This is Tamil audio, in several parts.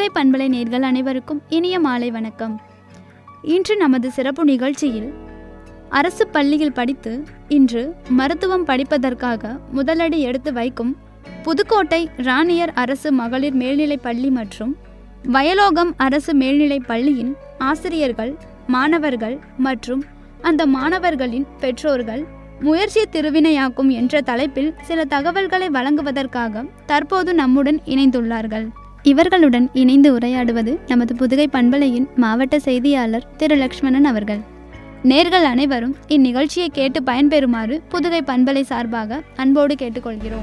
பண்பலை நேர்கள் அனைவருக்கும் இனிய மாலை வணக்கம் இன்று நமது சிறப்பு நிகழ்ச்சியில் அரசு பள்ளியில் படித்து இன்று மருத்துவம் படிப்பதற்காக முதலடி எடுத்து வைக்கும் புதுக்கோட்டை ராணியர் அரசு மகளிர் மேல்நிலைப் பள்ளி மற்றும் வயலோகம் அரசு மேல்நிலைப் பள்ளியின் ஆசிரியர்கள் மாணவர்கள் மற்றும் அந்த மாணவர்களின் பெற்றோர்கள் முயற்சி திருவினையாக்கும் என்ற தலைப்பில் சில தகவல்களை வழங்குவதற்காக தற்போது நம்முடன் இணைந்துள்ளார்கள் இவர்களுடன் இணைந்து உரையாடுவது நமது புதுகை பண்பலையின் மாவட்ட செய்தியாளர் திரு லக்ஷ்மணன் அவர்கள் நேர்கள் அனைவரும் இந்நிகழ்ச்சியை கேட்டு பயன்பெறுமாறு புதுகை பண்பலை சார்பாக அன்போடு கேட்டுக்கொள்கிறோம்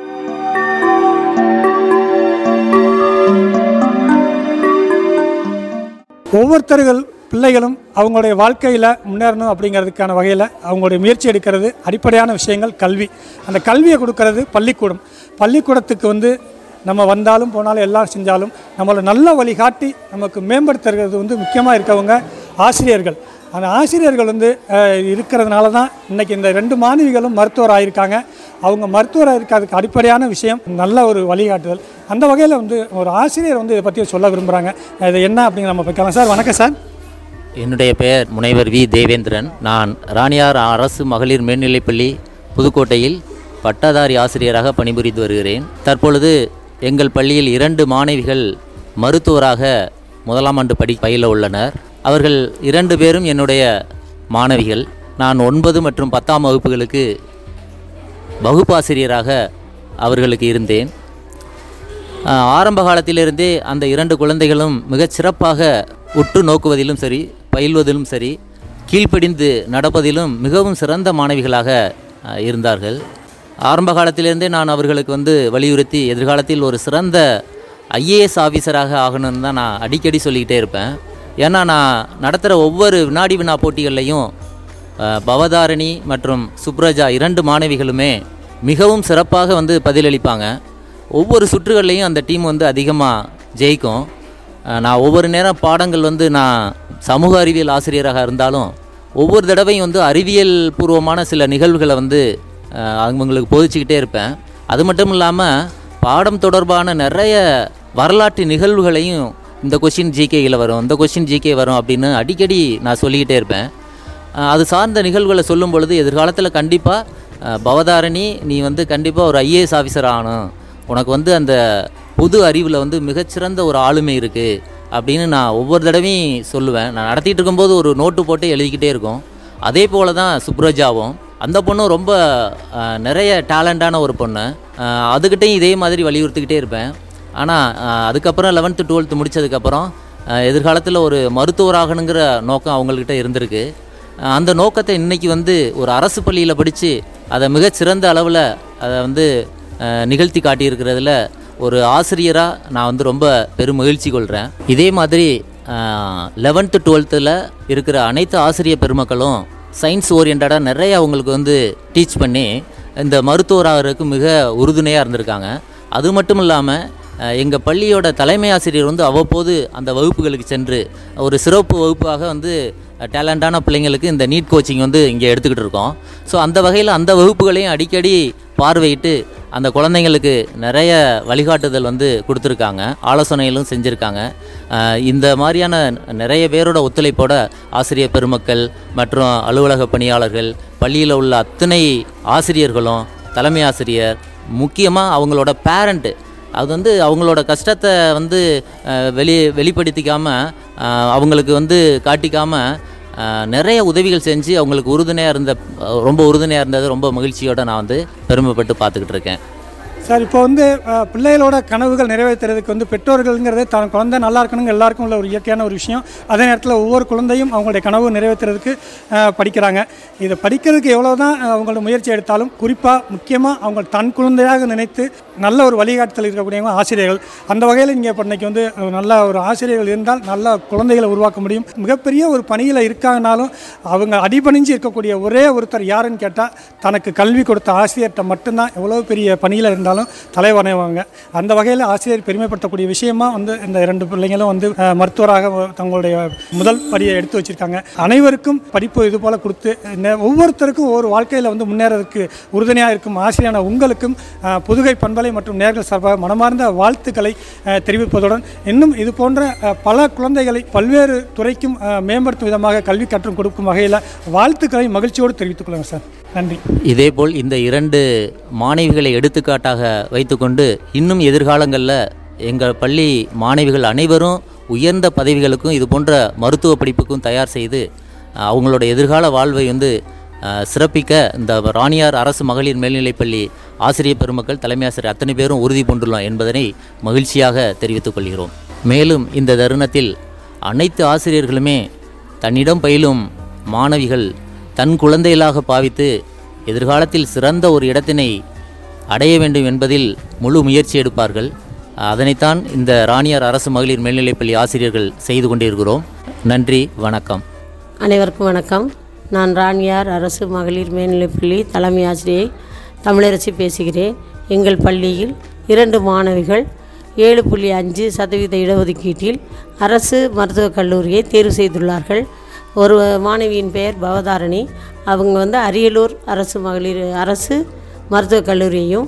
ஒவ்வொருத்தர்கள் பிள்ளைகளும் அவங்களுடைய வாழ்க்கையில் முன்னேறணும் அப்படிங்கிறதுக்கான வகையில் அவங்களுடைய முயற்சி எடுக்கிறது அடிப்படையான விஷயங்கள் கல்வி அந்த கல்வியை கொடுக்கறது பள்ளிக்கூடம் பள்ளிக்கூடத்துக்கு வந்து நம்ம வந்தாலும் போனாலும் எல்லாம் செஞ்சாலும் நம்மளை நல்ல வழிகாட்டி நமக்கு மேம்படுத்துறது வந்து முக்கியமாக இருக்கவங்க ஆசிரியர்கள் அந்த ஆசிரியர்கள் வந்து அஹ், இருக்கிறதுனால தான் இன்றைக்கி இந்த ரெண்டு மாணவிகளும் மருத்துவர் ஆகியிருக்காங்க அவங்க மருத்துவராக இருக்கிறதுக்கு அடிப்படையான விஷயம் நல்ல ஒரு வழிகாட்டுதல் அந்த வகையில் வந்து ஒரு ஆசிரியர் வந்து இதை பற்றி சொல்ல விரும்புகிறாங்க இது என்ன அப்படிங்கிற நம்ம பார்க்கலாம் சார் வணக்கம் சார் என்னுடைய பெயர் முனைவர் வி தேவேந்திரன் நான் ராணியார் அரசு மகளிர் மேல்நிலைப்பள்ளி புதுக்கோட்டையில் பட்டதாரி ஆசிரியராக பணிபுரிந்து வருகிறேன் தற்பொழுது எங்கள் பள்ளியில் இரண்டு மாணவிகள் மருத்துவராக முதலாம் ஆண்டு படி பயில உள்ளனர் அவர்கள் இரண்டு பேரும் என்னுடைய மாணவிகள் நான் ஒன்பது மற்றும் பத்தாம் வகுப்புகளுக்கு வகுப்பாசிரியராக அவர்களுக்கு இருந்தேன் ஆஹ், ஆரம்ப காலத்திலிருந்தே அந்த இரண்டு குழந்தைகளும் மிகச் சிறப்பாக உற்று நோக்குவதிலும் சரி பயில்வதிலும் சரி கீழ்ப்படிந்து நடப்பதிலும் மிகவும் சிறந்த மாணவிகளாக ஆஹ், இருந்தார்கள் ஆரம்ப காலத்திலிருந்தே நான் அவர்களுக்கு வந்து வலியுறுத்தி எதிர்காலத்தில் ஒரு சிறந்த ஐஏஎஸ் ஆஃபீஸராக ஆகணும்னு தான் நான் அடிக்கடி சொல்லிக்கிட்டே இருப்பேன் ஏன்னா நான் நடத்துகிற ஒவ்வொரு வினாடி வினா போட்டிகள்லையும் அஹ், பவதாரணி மற்றும் சுப்ரஜா இரண்டு மாணவிகளுமே மிகவும் சிறப்பாக வந்து பதிலளிப்பாங்க ஒவ்வொரு சுற்றுகள்லையும் அந்த டீம் வந்து அதிகமாக ஜெயிக்கும் அஹ், நான் ஒவ்வொரு நேரம் பாடங்கள் வந்து நான் சமூக அறிவியல் ஆசிரியராக இருந்தாலும் ஒவ்வொரு தடவையும் வந்து அறிவியல் பூர்வமான சில நிகழ்வுகளை வந்து அஹ், அவங்களுக்கு போதிச்சுக்கிட்டே இருப்பேன் அது மட்டும் இல்லாமல் பாடம் தொடர்பான நிறைய வரலாற்று நிகழ்வுகளையும் இந்த கொஷின் ஜிகேயில் வரும் இந்த கொஷின் ஜிகே வரும் அப்படின்னு அடிக்கடி நான் சொல்லிக்கிட்டே இருப்பேன் அஹ் அது சார்ந்த நிகழ்வுகளை சொல்லும் பொழுது எதிர்காலத்தில் கண்டிப்பாக பவதாரணி நீ வந்து கண்டிப்பாக ஒரு ஐஏஎஸ் ஆஃபீஸர் ஆகணும் உனக்கு வந்து அந்த புது அறிவில் வந்து மிகச்சிறந்த ஒரு ஆளுமை இருக்குது அப்படின்னு நான் ஒவ்வொரு தடவையும் சொல்லுவேன் நான் நடத்திட்டு இருக்கும்போது ஒரு நோட்டு போட்டு எழுதிக்கிட்டே இருக்கும் அதே போல தான் சுப்ரஜாவும் அந்த பொண்ணும் ரொம்ப அஹ், நிறைய டேலண்டான ஒரு பொண்ணு அஹ், அதுக்கிட்டையும் இதே மாதிரி வலியுறுத்திக்கிட்டே இருப்பேன் ஆனால் அதுக்கப்புறம் லெவன்த்து டுவெல்த்து முடித்ததுக்கப்புறம் எதிர்காலத்தில் ஒரு மருத்துவராகணுங்கிற நோக்கம் அவங்கள்கிட்ட இருந்திருக்கு அஹ், அந்த நோக்கத்தை இன்னைக்கு வந்து ஒரு அரசு பள்ளியில் படித்து அதை மிகச்சிறந்த அளவில் அதை வந்து அஹ், நிகழ்த்தி காட்டியிருக்கிறதுல ஒரு ஆசிரியராக நான் வந்து ரொம்ப பெரும் மகிழ்ச்சி கொள்கிறேன் இதே மாதிரி லெவன்த்து டுவெல்த்தில் இருக்கிற அனைத்து ஆசிரியர் பெருமக்களும் சயின்ஸ் ஓரியண்டடாக நிறைய அவங்களுக்கு வந்து டீச் பண்ணி இந்த மருத்துவராகிறதுக்கு மிக உறுதுணையாக இருந்திருக்காங்க அது மட்டும் இல்லாமல் எங்கள் பள்ளியோட தலைமை ஆசிரியர் வந்து அவ்வப்போது அந்த வகுப்புகளுக்கு சென்று ஒரு சிறப்பு வகுப்பாக வந்து டேலண்டான பிள்ளைங்களுக்கு இந்த நீட் கோச்சிங் வந்து இங்கே எடுத்துக்கிட்டு இருக்கோம் ஸோ அந்த வகையில் அந்த வகுப்புகளையும் அடிக்கடி பார்வையிட்டு அந்த குழந்தைங்களுக்கு நிறைய வழிகாட்டுதல் வந்து கொடுத்துருக்காங்க ஆலோசனைகளும் செஞ்சுருக்காங்க அஹ் இந்த மாதிரியான நிறைய பேரோட ஒத்துழைப்போட ஆசிரியர் பெருமக்கள் மற்றும் அலுவலக பணியாளர்கள் பள்ளியில் உள்ள அத்தனை ஆசிரியர்களும் தலைமை ஆசிரியர் முக்கியமாக அவங்களோட பேரண்ட்டு அது வந்து அவங்களோட கஷ்டத்தை வந்து அஹ், வெளி வெளிப்படுத்திக்காமல் அவங்களுக்கு வந்து காட்டிக்காமல் நிறைய உதவிகள் செஞ்சு அவங்களுக்கு உறுதுணையாக இருந்த அஹ், ரொம்ப உறுதுணையாக இருந்தது ரொம்ப மகிழ்ச்சியோடு நான் வந்து பெருமைப்பட்டு பார்த்துக்கிட்டு இருக்கேன் சார் இப்போ வந்து அஹ், பிள்ளைகளோட கனவுகள் நிறைவேற்றுறதுக்கு வந்து பெற்றோர்கள்ங்கிறது தான் குழந்தை நல்லா இருக்கணுங்க எல்லாருக்கும் உள்ள ஒரு இயற்கையான ஒரு விஷயம் அதே நேரத்தில் ஒவ்வொரு குழந்தையும் அவங்களுடைய கனவு நிறைவேற்றுறதுக்கு அஹ், படிக்கிறாங்க இதை படிக்கிறதுக்கு எவ்வளோ தான் அவங்களோட முயற்சி எடுத்தாலும் குறிப்பாக முக்கியமாக அவங்க தன் குழந்தையாக நினைத்து நல்ல ஒரு வழிகாட்டுதல் இருக்கக்கூடியவங்க ஆசிரியர்கள் அந்த வகையில் இங்கே இப்போ இன்னைக்கு வந்து ஒரு நல்ல ஒரு ஆசிரியர்கள் இருந்தால் நல்ல குழந்தைகளை உருவாக்க முடியும் மிகப்பெரிய ஒரு பணியில் இருக்காங்கனாலும் அவங்க அடிபணிஞ்சு இருக்கக்கூடிய ஒரே ஒருத்தர் யாருன்னு கேட்டால் தனக்கு கல்வி கொடுத்த ஆசிரியர்கிட்ட மட்டும்தான் எவ்வளோ பெரிய பணியில் இருந்தாலும் இருந்தாலும் தலை வணங்குவாங்க அந்த வகையில் ஆசிரியர் பெருமைப்படுத்தக்கூடிய விஷயமா வந்து இந்த இரண்டு பிள்ளைங்களும் வந்து அஹ், மருத்துவராக தங்களுடைய முதல் படியை எடுத்து வச்சிருக்காங்க அனைவருக்கும் படிப்பு இது போல கொடுத்து நெ- ஒவ்வொருத்தருக்கும் ஒவ்வொரு வாழ்க்கையில் வந்து முன்னேறதுக்கு உறுதுணையாக இருக்கும் ஆசிரியரான உங்களுக்கும் அஹ், புதுகை பண்பலை மற்றும் நேர்கள் சார்பாக மனமார்ந்த வாழ்த்துக்களை அஹ், தெரிவிப்பதுடன் இன்னும் இது போன்ற அஹ், பல குழந்தைகளை பல்வேறு துறைக்கும் அஹ், மேம்படுத்தும் விதமாக கல்வி கற்றும் கொடுக்கும் வகையில் வாழ்த்துக்களை மகிழ்ச்சியோடு தெரிவித்துக் கொள்ளுங்க சார் நன்றி இதேபோல் இந்த இரண்டு மாணவிகளை எடுத்துக்காட்டாக வைத்துக்கொண்டு இன்னும் எதிர்காலங்களில் எங்கள் பள்ளி மாணவிகள் அனைவரும் உயர்ந்த பதவிகளுக்கும் இது போன்ற மருத்துவ படிப்புக்கும் தயார் செய்து அஹ், அவங்களோட எதிர்கால வாழ்வை வந்து அஹ், சிறப்பிக்க இந்த ராணியார் அரசு மகளிர் மேல்நிலைப்பள்ளி ஆசிரியர் பெருமக்கள் தலைமை ஆசிரியர் அத்தனை பேரும் உறுதி பூண்டுள்ளோம் என்பதனை மகிழ்ச்சியாக தெரிவித்துக் கொள்கிறோம் மேலும் இந்த தருணத்தில் அனைத்து ஆசிரியர்களுமே தன்னிடம் பயிலும் மாணவிகள் தன் குழந்தைகளாக பாவித்து எதிர்காலத்தில் சிறந்த ஒரு இடத்தினை அடைய வேண்டும் என்பதில் முழு முயற்சி எடுப்பார்கள் அதனைத்தான் இந்த ராணியார் அரசு மகளிர் மேல்நிலைப்பள்ளி ஆசிரியர்கள் செய்து கொண்டிருக்கிறோம் நன்றி வணக்கம் அனைவருக்கும் வணக்கம் நான் ராணியார் அரசு மகளிர் மேல்நிலைப்பள்ளி தலைமை ஆசிரியை தமிழரசி பேசுகிறேன் எங்கள் பள்ளியில் இரண்டு மாணவிகள் ஏழு புள்ளி அஞ்சு சதவீத இடஒதுக்கீட்டில் அரசு மருத்துவக் கல்லூரியை தேர்வு செய்துள்ளார்கள் ஒரு மாணவியின் பெயர் பவதாரணி அவங்க வந்து அரியலூர் அரசு மகளிர் அரசு மருத்துவக் கல்லூரியையும்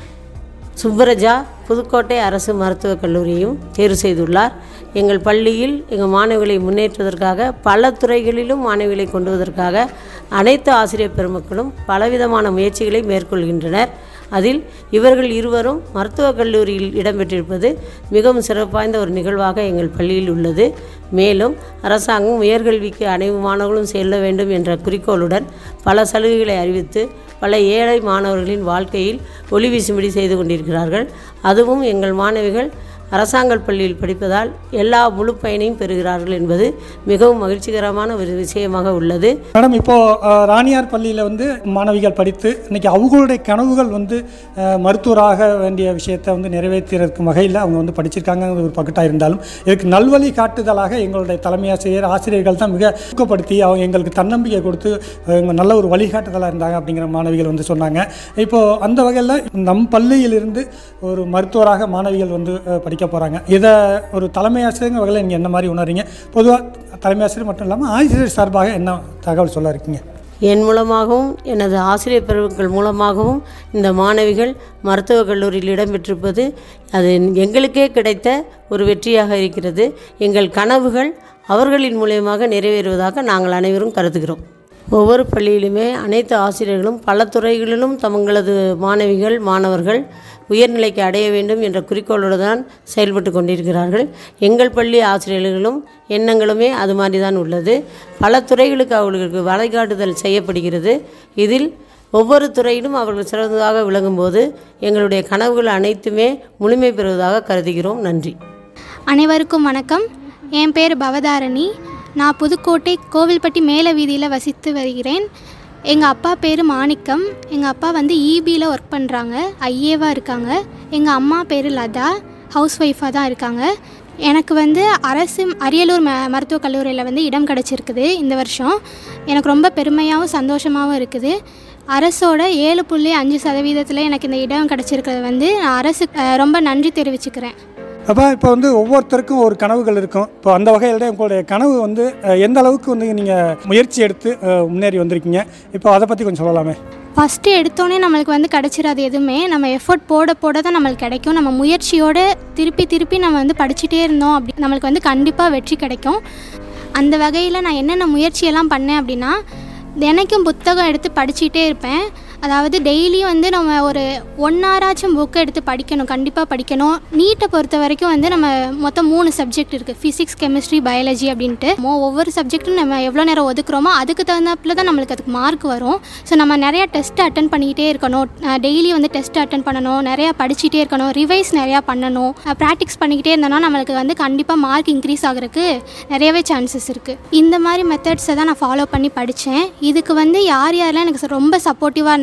சுப்பரஜா புதுக்கோட்டை அரசு மருத்துவக் கல்லூரியும் தேர்வு செய்துள்ளார் எங்கள் பள்ளியில் எங்கள் மாணவிகளை முன்னேற்றுவதற்காக பல துறைகளிலும் மாணவிகளை கொண்டு வருவதற்காக அனைத்து ஆசிரியர் பெருமக்களும் பலவிதமான முயற்சிகளை மேற்கொள்கின்றனர் அதில் இவர்கள் இருவரும் மருத்துவக் கல்லூரியில் இடம்பெற்றிருப்பது மிகவும் சிறப்பாய்ந்த ஒரு நிகழ்வாக எங்கள் பள்ளியில் உள்ளது மேலும் அரசாங்கம் உயர்கல்விக்கு அனைத்து மாணவர்களும் செல்ல வேண்டும் என்ற குறிக்கோளுடன் பல சலுகைகளை அறிவித்து பல ஏழை மாணவர்களின் வாழ்க்கையில் ஒளி வீசும்படி செய்து கொண்டிருக்கிறார்கள் அதுவும் எங்கள் மாணவிகள் அரசாங்க பள்ளியில் படிப்பதால் எல்லா முழு பயனையும் பெறுகிறார்கள் என்பது மிகவும் மகிழ்ச்சிகரமான ஒரு விஷயமாக உள்ளது மேடம் இப்போ அஹ், ராணியார் பள்ளியில் வந்து மாணவிகள் படித்து இன்னைக்கு அவங்களுடைய கனவுகள் வந்து அஹ், மருத்துவராக வேண்டிய விஷயத்தை வந்து நிறைவேற்றுறதுக்கு வகையில் அவங்க வந்து படிச்சிருக்காங்க ஒரு பக்கட்டாக இருந்தாலும் இதுக்கு நல்வழி காட்டுதலாக எங்களுடைய தலைமை ஆசிரியர் ஆசிரியர்கள் தான் மிக ஊக்கப்படுத்தி அவங்க எங்களுக்கு தன்னம்பிக்கை கொடுத்து அவங்க நல்ல ஒரு வழிகாட்டுதலாக இருந்தாங்க அப்படிங்கிற மாணவிகள் வந்து சொன்னாங்க இப்போது அந்த வகையில் நம் பள்ளியிலிருந்து ஒரு மருத்துவராக மாணவிகள் வந்து அஹ், படிக்க போகிறாங்க இதை ஒரு தலைமை ஆசிரியர் வகையில் நீங்கள் என்ன மாதிரி உணர்றீங்க பொதுவாக தலைமை ஆசிரியர் மட்டும் இல்லாமல் ஆசிரியர் சார்பாக என்ன தகவல் சொல்ல இருக்கீங்க என் மூலமாகவும் எனது ஆசிரியர் பெருமக்கள் மூலமாகவும் இந்த மாணவிகள் மருத்துவக் கல்லூரியில் இடம்பெற்றிருப்பது அது எங்களுக்கே கிடைத்த ஒரு வெற்றியாக இருக்கிறது எங்கள் கனவுகள் அவர்களின் மூலியமாக நிறைவேறுவதாக நாங்கள் அனைவரும் கருதுகிறோம் ஒவ்வொரு பள்ளியிலுமே அனைத்து ஆசிரியர்களும் பல துறைகளிலும் தங்களது மாணவிகள் மாணவர்கள் உயர்நிலைக்கு அடைய வேண்டும் என்ற குறிக்கோளோடு தான் செயல்பட்டு கொண்டிருக்கிறார்கள் எங்கள் பள்ளி ஆசிரியர்களும் எண்ணங்களுமே அது மாதிரி தான் உள்ளது பல துறைகளுக்கு அவர்களுக்கு வழிகாட்டுதல் செய்யப்படுகிறது இதில் ஒவ்வொரு துறையிலும் அவர்கள் சிறந்ததாக விளங்கும்போது எங்களுடைய கனவுகள் அனைத்துமே முழுமை பெறுவதாக கருதுகிறோம் நன்றி அனைவருக்கும் வணக்கம் என் பேர் பவதாரணி நான் புதுக்கோட்டை கோவில்பட்டி மேல வீதியில் வசித்து வருகிறேன் எங்கள் அப்பா பேர் மாணிக்கம் எங்கள் அப்பா வந்து இபியில் ஒர்க் பண்ணுறாங்க ஐஏவாக இருக்காங்க எங்கள் அம்மா பேர் லதா ஹவுஸ் ஒய்ஃபாக தான் இருக்காங்க எனக்கு வந்து அரசு அரியலூர் ம மருத்துவக் கல்லூரியில் வந்து இடம் கிடச்சிருக்குது இந்த வருஷம் எனக்கு ரொம்ப பெருமையாகவும் சந்தோஷமாகவும் இருக்குது அரசோட ஏழு புள்ளி அஞ்சு சதவீதத்தில் எனக்கு இந்த இடம் கிடச்சிருக்கிறது வந்து நான் அரசு அஹ், ரொம்ப நன்றி தெரிவிச்சுக்கிறேன் அப்போ இப்போ வந்து ஒவ்வொருத்தருக்கும் ஒரு கனவுகள் இருக்கும் இப்போ அந்த வகையில் உங்களுடைய கனவு வந்து அஹ், எந்த அளவுக்கு வந்து நீங்கள் முயற்சி எடுத்து அஹ், முன்னேறி வந்திருக்கீங்க இப்போ அதை பற்றி கொஞ்சம் சொல்லலாமே ஃபஸ்ட்டு எடுத்தோடனே நம்மளுக்கு வந்து கிடச்சிடாது எதுவுமே நம்ம எஃபோர்ட் போட போட தான் நம்மளுக்கு கிடைக்கும் நம்ம முயற்சியோடு திருப்பி திருப்பி நம்ம வந்து படிச்சுட்டே இருந்தோம் அப்படி நம்மளுக்கு வந்து கண்டிப்பாக வெற்றி கிடைக்கும் அந்த வகையில் நான் என்னென்ன முயற்சியெல்லாம் பண்ணேன் அப்படின்னா தினைக்கும் புத்தகம் எடுத்து படிச்சுட்டே இருப்பேன் அதாவது டெய்லியும் வந்து நம்ம ஒரு ஒன் ஹவராச்சும் புக்கை எடுத்து படிக்கணும் கண்டிப்பாக படிக்கணும் நீட்டை பொறுத்த வரைக்கும் வந்து நம்ம மொத்தம் மூணு சப்ஜெக்ட் இருக்குது ஃபிசிக்ஸ் கெமிஸ்ட்ரி பயாலஜி அப்படின்ட்டு மோ ஒவ்வொரு சப்ஜெக்ட்டும் நம்ம எவ்வளோ நேரம் ஒதுக்குறோமோ அதுக்கு தகுந்தாப்புல தான் நம்மளுக்கு அதுக்கு மார்க் வரும் ஸோ நம்ம நிறையா டெஸ்ட் அட்டன் பண்ணிக்கிட்டே இருக்கணும் டெய்லி வந்து டெஸ்ட் அட்டன் பண்ணணும் நிறையா படிச்சுட்டே இருக்கணும் ரிவைஸ் நிறையா பண்ணணும் ப்ராக்டிஸ் பண்ணிக்கிட்டே இருந்தோம்னா நம்மளுக்கு வந்து கண்டிப்பாக மார்க் இன்க்ரீஸ் ஆகிறதுக்கு நிறையவே சான்சஸ் இருக்குது இந்த மாதிரி மெத்தட்ஸை தான் நான் ஃபாலோ பண்ணி படித்தேன் இதுக்கு வந்து யார் யாரெல்லாம் எனக்கு ரொம்ப சப்போர்ட்டிவாக இருந்தாங்க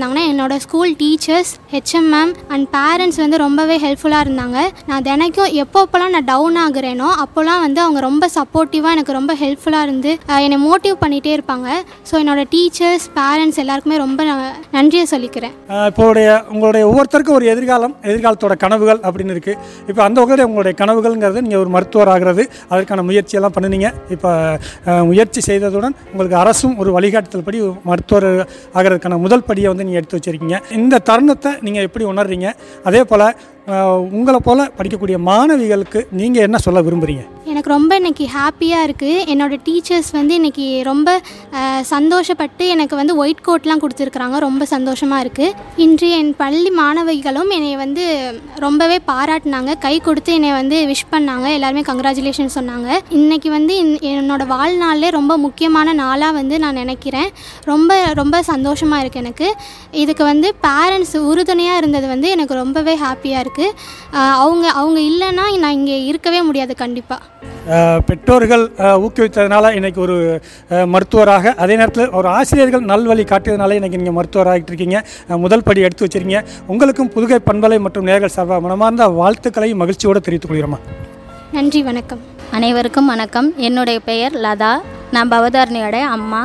இருந்தாங்கன்னா என்னோட school teachers HM ma'am and parents வந்து ரொம்பவே ஹெல்ப்ஃபுல்லாக இருந்தாங்க நான் தினைக்கும் எப்போ எப்போல்லாம் நான் டவுன் ஆகுறேனோ அப்போல்லாம் வந்து அவங்க ரொம்ப சப்போர்ட்டிவாக எனக்கு ரொம்ப ஹெல்ப்ஃபுல்லாக இருந்து அஹ், என்னை மோட்டிவ் பண்ணிகிட்டே இருப்பாங்க ஸோ என்னோட டீச்சர்ஸ் பேரண்ட்ஸ் எல்லாருக்குமே ரொம்ப நான் நன்றியை சொல்லிக்கிறேன் ஆஹ் இப்போ உடைய உங்களுடைய ஒவ்வொருத்தருக்கும் ஒரு எதிர்காலம் எதிர்காலத்தோட கனவுகள் அப்படின்னு இருக்குது இப்போ அந்த வகையில் உங்களுடைய கனவுகள்ங்கிறது நீங்கள் ஒரு மருத்துவர் ஆகிறது அதற்கான முயற்சியெல்லாம் பண்ணுனீங்க இப்போ ஆஹ், முயற்சி செய்ததுடன் உங்களுக்கு அரசும் ஒரு வழிகாட்டுதல் படி மருத்துவர் ஆகிறதுக்கான முதல் படியை வந்து நீங்கள் எடுத்து வச்சிருக்கீங்க இந்த தருணத்தை நீங்கள் எப்படி உணர்றீங்க அதே போல் உங்களை போல் படிக்கக்கூடிய மாணவிகளுக்கு நீங்கள் என்ன சொல்ல விரும்புகிறீங்க எனக்கு ரொம்ப இன்னைக்கு ஹாப்பியாக இருக்குது என்னோட டீச்சர்ஸ் வந்து இன்னைக்கு ரொம்ப அஹ், சந்தோஷப்பட்டு எனக்கு வந்து ஒயிட் கோட்லாம் கொடுத்துருக்குறாங்க ரொம்ப சந்தோஷமாக இருக்குது இன்று என் பள்ளி மாணவிகளும் என்னை வந்து ரொம்பவே பாராட்டினாங்க கை கொடுத்து என்னை வந்து விஷ் பண்ணாங்க எல்லாருமே கங்க்ராச்சுலேஷன் சொன்னாங்க இன்னைக்கு வந்து இன்- என்னோட வாழ்நாளிலே ரொம்ப முக்கியமான நாளாக வந்து நான் நினைக்கிறேன் ரொம்ப ரொம்ப சந்தோஷமாக இருக்குது எனக்கு இதுக்கு வந்து பேரண்ட்ஸ் உறுதுணையாக இருந்தது வந்து எனக்கு ரொம்பவே ஹாப்பியாக இருக்குது அவங்க அவங்க இல்லைன்னா நான் இங்கே இருக்கவே முடியாது கண்டிப்பாக ஆஹ் பெற்றோர்கள் ஆஹ் ஊக்குவித்ததுனால இன்னைக்கு ஒரு ஆஹ் மருத்துவராக அதே நேரத்தில் ஒரு ஆசிரியர்கள் நல்வழி காட்டியதுனால இன்னைக்கு நீங்கள் மருத்துவராகிட்டு இருக்கீங்க ஆஹ் முதல் படி எடுத்து வச்சிருக்கீங்க உங்களுக்கும் புதுகை பண்பலை மற்றும் நேர்கள் சார்பாக மனமார்ந்த வாழ்த்துக்களை மகிழ்ச்சியோடு தெரிவித்துக் கொள்கிறோமா நன்றி வணக்கம் அனைவருக்கும் வணக்கம் என்னுடைய பெயர் லதா நான் பவதாரணியோட அம்மா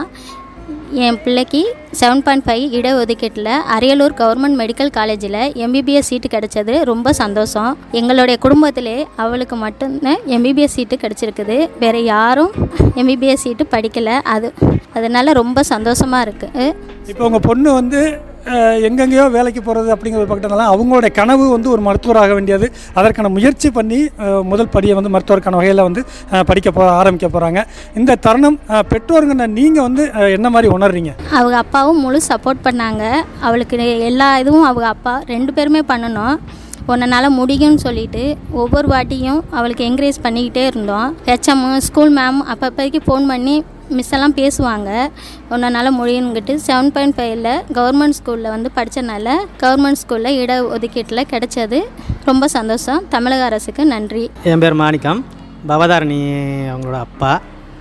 என் பிள்ளைக்கு செவன் பாயிண்ட் ஃபைவ் இடஒதுக்கீட்டில் அரியலூர் கவர்மெண்ட் மெடிக்கல் காலேஜில் எம்பிபிஎஸ் சீட்டு கிடைச்சது ரொம்ப சந்தோஷம் எங்களுடைய குடும்பத்திலே அவளுக்கு மட்டும்தான் எம்பிபிஎஸ் சீட்டு கிடச்சிருக்குது வேறு யாரும் எம்பிபிஎஸ் சீட்டு படிக்கலை அது அதனால் ரொம்ப சந்தோஷமாக இருக்குது இப்போ உங்கள் பொண்ணு வந்து ஆஹ் எங்கெங்கேயோ வேலைக்கு போகிறது அப்படிங்கிற ஒரு பக்கத்தினால அவங்களுடைய கனவு வந்து ஒரு மருத்துவராக வேண்டியது அதற்கான முயற்சி பண்ணி ஆஹ் முதல் படியை வந்து மருத்துவருக்கான வகையில் வந்து ஆஹ் படிக்க போ ஆரம்பிக்க போகிறாங்க இந்த தருணம் ஆஹ் பெற்றோருங்கன்னு நீங்கள் வந்து ஆஹ் என்ன மாதிரி உணர்றீங்க அவங்க அப்பாவும் முழு சப்போர்ட் பண்ணாங்க அவளுக்கு எல்லா இதுவும் அவங்க அப்பா ரெண்டு பேருமே பண்ணணும் உன்னால் முடியும்னு சொல்லிட்டு ஒவ்வொரு வாட்டியும் அவளுக்கு என்கரேஜ் பண்ணிக்கிட்டே இருந்தோம் ஹெச்எம் ஸ்கூல் மேம் அப்பப்போதைக்கு ஃபோன் பண்ணி மிஸ் எல்லாம் பேசுவாங்க உன்னால் முடியும்னுக்கிட்டு செவன் பாயிண்ட் ஃபைவ்ல கவர்மெண்ட் ஸ்கூலில் வந்து படித்தனால கவர்மெண்ட் ஸ்கூலில் இட ஒதுக்கீட்டில் கிடைச்சது ரொம்ப சந்தோஷம் தமிழக அரசுக்கு நன்றி என் பேர் மாணிக்கம் பவதாரணி அவங்களோட அப்பா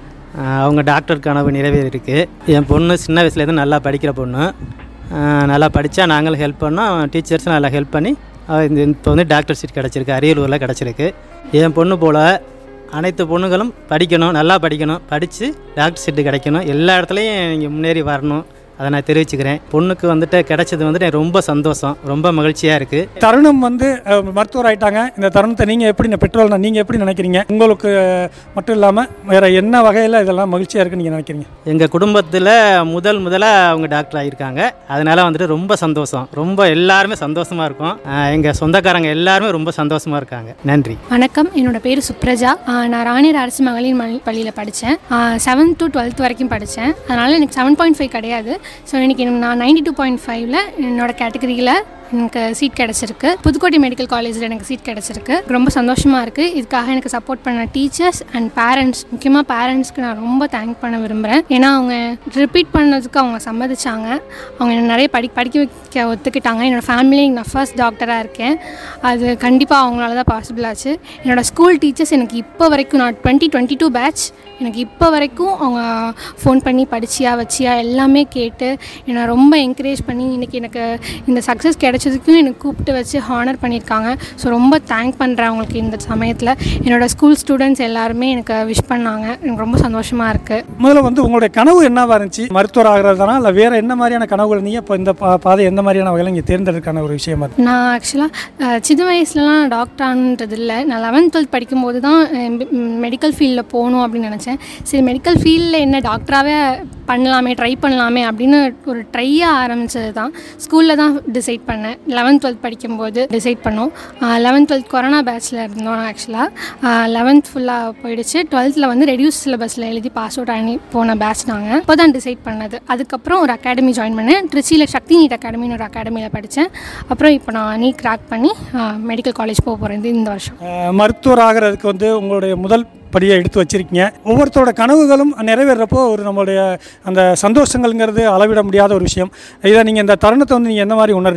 ஆஹ் அவங்க டாக்டர் கனவு நிறைவேறிருக்கு என் பொண்ணு சின்ன வயசுலேருந்து நல்லா படிக்கிற பொண்ணு ஆஹ் நல்லா படித்தா நாங்களும் ஹெல்ப் பண்ணோம் டீச்சர்ஸும் நல்லா ஹெல்ப் பண்ணி அவ இந்த இப்போ வந்து டாக்டர் சீட் கிடச்சிருக்கு அரியலூரில் கிடச்சிருக்கு என் பொண்ணு போல் அனைத்து பொண்ணுகளும் படிக்கணும் நல்லா படிக்கணும் படித்து டாக்டர் சீட்டு கிடைக்கணும் எல்லா இடத்துலையும் இங்கே முன்னேறி வரணும் அதை நான் தெரிவிச்சுக்கிறேன் பொண்ணுக்கு வந்துட்டு கிடைச்சது வந்துட்டு எனக்கு ரொம்ப சந்தோஷம் ரொம்ப மகிழ்ச்சியாக இருக்குது தருணம் வந்து அஹ், மருத்துவர் ஆயிட்டாங்க இந்த தருணத்தை நீங்கள் எப்படி பெற்றோர் நீங்கள் எப்படி நினைக்கிறீங்க உங்களுக்கு மட்டும் இல்லாமல் வேறு என்ன வகையில் இதெல்லாம் மகிழ்ச்சியாக இருக்குன்னு நீங்கள் நினைக்கிறீங்க எங்கள் குடும்பத்தில் முதல் முதலாக அவங்க டாக்டர் ஆகியிருக்காங்க அதனால் வந்துட்டு ரொம்ப சந்தோஷம் ரொம்ப எல்லாருமே சந்தோஷமாக இருக்கும் எங்கள் சொந்தக்காரங்க எல்லாருமே ரொம்ப சந்தோஷமாக இருக்காங்க நன்றி வணக்கம் என்னோட பேர் சுப்ரஜா ஆஹ் நான் ராணியர் அரசு மகளிர் மணி பள்ளியில் படித்தேன் செவன்த் டு டுவெல்த் வரைக்கும் படித்தேன் அதனால் எனக்கு செவன் பாயிண்ட் ஃபைவ் கிடையாது ஸோ எனக்கு எனக்கு நான் நைன்டி டூ பாயிண்ட் ஃபைவ்ல என்னோட கேட்டகரியில் எனக்கு சீட் கிடச்சிருக்கு புதுக்கோட்டை மெடிக்கல் காலேஜில் எனக்கு சீட் கிடச்சிருக்கு ரொம்ப சந்தோஷமாக இருக்குது இதுக்காக எனக்கு சப்போர்ட் பண்ண டீச்சர்ஸ் அண்ட் பேரண்ட்ஸ் முக்கியமாக பேரண்ட்ஸ்க்கு நான் ரொம்ப தேங்க் பண்ண விரும்புகிறேன் ஏன்னா அவங்க ரிப்பீட் பண்ணதுக்கு அவங்க சம்மதிச்சாங்க அவங்க என்னை நிறைய படி படிக்க வைக்க ஒத்துக்கிட்டாங்க என்னோடய ஃபேமிலி நான் ஃபர்ஸ்ட் டாக்டராக இருக்கேன் அது கண்டிப்பாக அவங்களால தான் பாசிபிள் ஆச்சு என்னோடய ஸ்கூல் டீச்சர்ஸ் எனக்கு இப்போ வரைக்கும் நான் டுவெண்ட்டி டுவெண்ட்டி டூ பேட்ச் எனக்கு இப்போ வரைக்கும் அவங்க ஃபோன் பண்ணி படிச்சியா வச்சியா எல்லாமே கேட்டு என்னை ரொம்ப என்கரேஜ் பண்ணி இன்றைக்கி எனக்கு இந்த சக்ஸஸ் கிடைச்சதுக்கும் எனக்கு கூப்பிட்டு வச்சு ஹானர் பண்ணியிருக்காங்க ஸோ ரொம்ப தேங்க் பண்ணுறேன் அவங்களுக்கு இந்த சமயத்தில் என்னோடய ஸ்கூல் ஸ்டூடெண்ட்ஸ் எல்லாருமே எனக்கு விஷ் பண்ணாங்க எனக்கு ரொம்ப சந்தோஷமாக இருக்குது முதல்ல வந்து உங்களுடைய கனவு என்னவா இருந்துச்சு மருத்துவர் ஆகிறதானா இல்லை வேறு என்ன மாதிரியான கனவுகள் நீங்கள் இப்போ இந்த பா- பாதை எந்த மாதிரியான வகையில் நீங்கள் தேர்ந்தெடுக்கான ஒரு விஷயமா இருக்கு நான் ஆக்சுவலாக சின்ன வயசுலலாம் டாக்டர் ஆனது இல்லை நான் லெவன்த் டுவெல்த் படிக்கும்போது தான் மெடிக்கல் ஃபீல்டில் போகணும் அப்படின்னு நினச்சேன் சரி மெடிக்கல் ஃபீல்டில் என்ன டாக்டராகவே பண்ணலாமே ட்ரை பண்ணலாமே அப்படின்னு ஒரு ட்ரையாக ஆரம்பித்தது தான் ஸ்கூலில் தான் டிசைட் பண்ணேன் லெவன்த் டுவெல்த் படிக்கும்போது டிசைட் பண்ணோம் லெவன்த் டுவெல்த் கொரோனா பேட்ச்சில் இருந்தோம் ஆக்சுவலாக லெவன்த் ஃபுல்லாக போயிடுச்சு டுவெல்த்தில் வந்து ரெடியூஸ் சிலபஸில் எழுதி பாஸ் அவுட் ஆகி போன பேட்ச் நாங்கள் இப்போ தான் டிசைட் பண்ணது அதுக்கப்புறம் ஒரு அகாடமி ஜாயின் பண்ணேன் திருச்சியில் சக்தி நீட் அகாடமின்னு ஒரு அகாடமியில் படித்தேன் அப்புறம் இப்போ நான் நீட் கிராக் பண்ணி மெடிக்கல் காலேஜ் போக போகிறேன் இந்த வருஷம் அஹ், மருத்துவர் ஆகிறதுக்கு வந்து உங்களுடைய முதல் படியை எடுத்து வச்சிருக்கீங்க ஒவ்வொருத்தரோட கனவுகளும் நிறைவேறப்போ ஒரு நம்மளுடைய அந்த சந்தோஷங்கள்ங்கிறது அளவிட முடியாத ஒரு விஷயம் இதை நீங்கள் இந்த தருணத்தை வந்து நீங்கள் என்ன மாதிரி உணர்றீங்க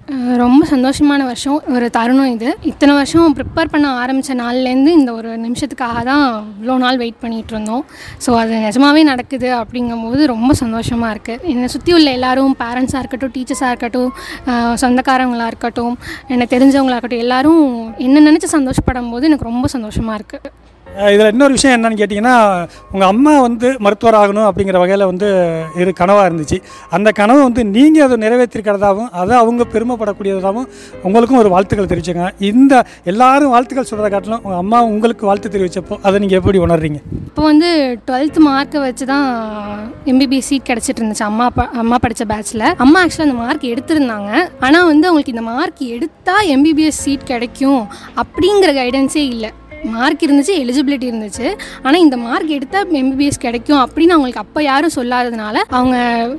அஹ் ரொம்ப சந்தோஷமான வருஷம் ஒரு தருணம் இது இத்தனை வருஷம் ப்ரிப்பேர் பண்ண ஆரம்பித்த நாள்லேருந்து இந்த ஒரு நிமிஷத்துக்காக தான் இவ்வளோ நாள் வெயிட் பண்ணிகிட்டு இருந்தோம் ஸோ அது நிஜமாவே நடக்குது அப்படிங்கும்போது ரொம்ப சந்தோஷமாக இருக்குது என்னை சுற்றி உள்ள எல்லாரும் பேரண்ட்ஸாக இருக்கட்டும் டீச்சர்ஸாக இருக்கட்டும் அஹ் சொந்தக்காரவங்களாக இருக்கட்டும் எனக்கு தெரிஞ்சவங்களா இருக்கட்டும் எல்லாரும் என்ன நினச்சி சந்தோஷப்படும் போது எனக்கு ரொம்ப சந்தோஷமாக இருக்குது இதில் இன்னொரு விஷயம் என்னன்னு கேட்டிங்கன்னா உங்கள் அம்மா வந்து மருத்துவர் ஆகணும் அப்படிங்கிற வகையில் வந்து இரு கனவாக இருந்துச்சு அந்த கனவை வந்து நீங்கள் அதை நிறைவேற்றிருக்கிறதாகவும் அதை அவங்க பெருமைப்படக்கூடியதாகவும் உங்களுக்கும் ஒரு வாழ்த்துக்கள் தெரிவிச்சுங்க இந்த எல்லாரும் வாழ்த்துக்கள் சொல்கிறத காட்டிலும் உங்கள் அம்மா உங்களுக்கு வாழ்த்து தெரிவித்தப்போ அதை நீங்கள் எப்படி உணர்றீங்க இப்போ வந்து டுவெல்த் மார்க்கை வச்சு தான் எம்பிபிஎஸ் சீட் கிடச்சிட்டு இருந்துச்சு அம்மா ப அம்மா படித்த பேட்ச்சில் அம்மா ஆக்சுவலாக அந்த மார்க் எடுத்திருந்தாங்க ஆனால் வந்து அவங்களுக்கு இந்த மார்க் எடுத்தால் எம்பிபிஎஸ் சீட் கிடைக்கும் அப்படிங்கிற கைடன்ஸே இல்லை மார்க் இருந்துச்சு எலிஜிபிலிட்டி இருந்துச்சு ஆனால் இந்த மார்க் எடுத்தால் எம்பிபிஎஸ் கிடைக்கும் அப்படின்னு அவங்களுக்கு அப்போ யாரும் சொல்லாததுனால அவங்க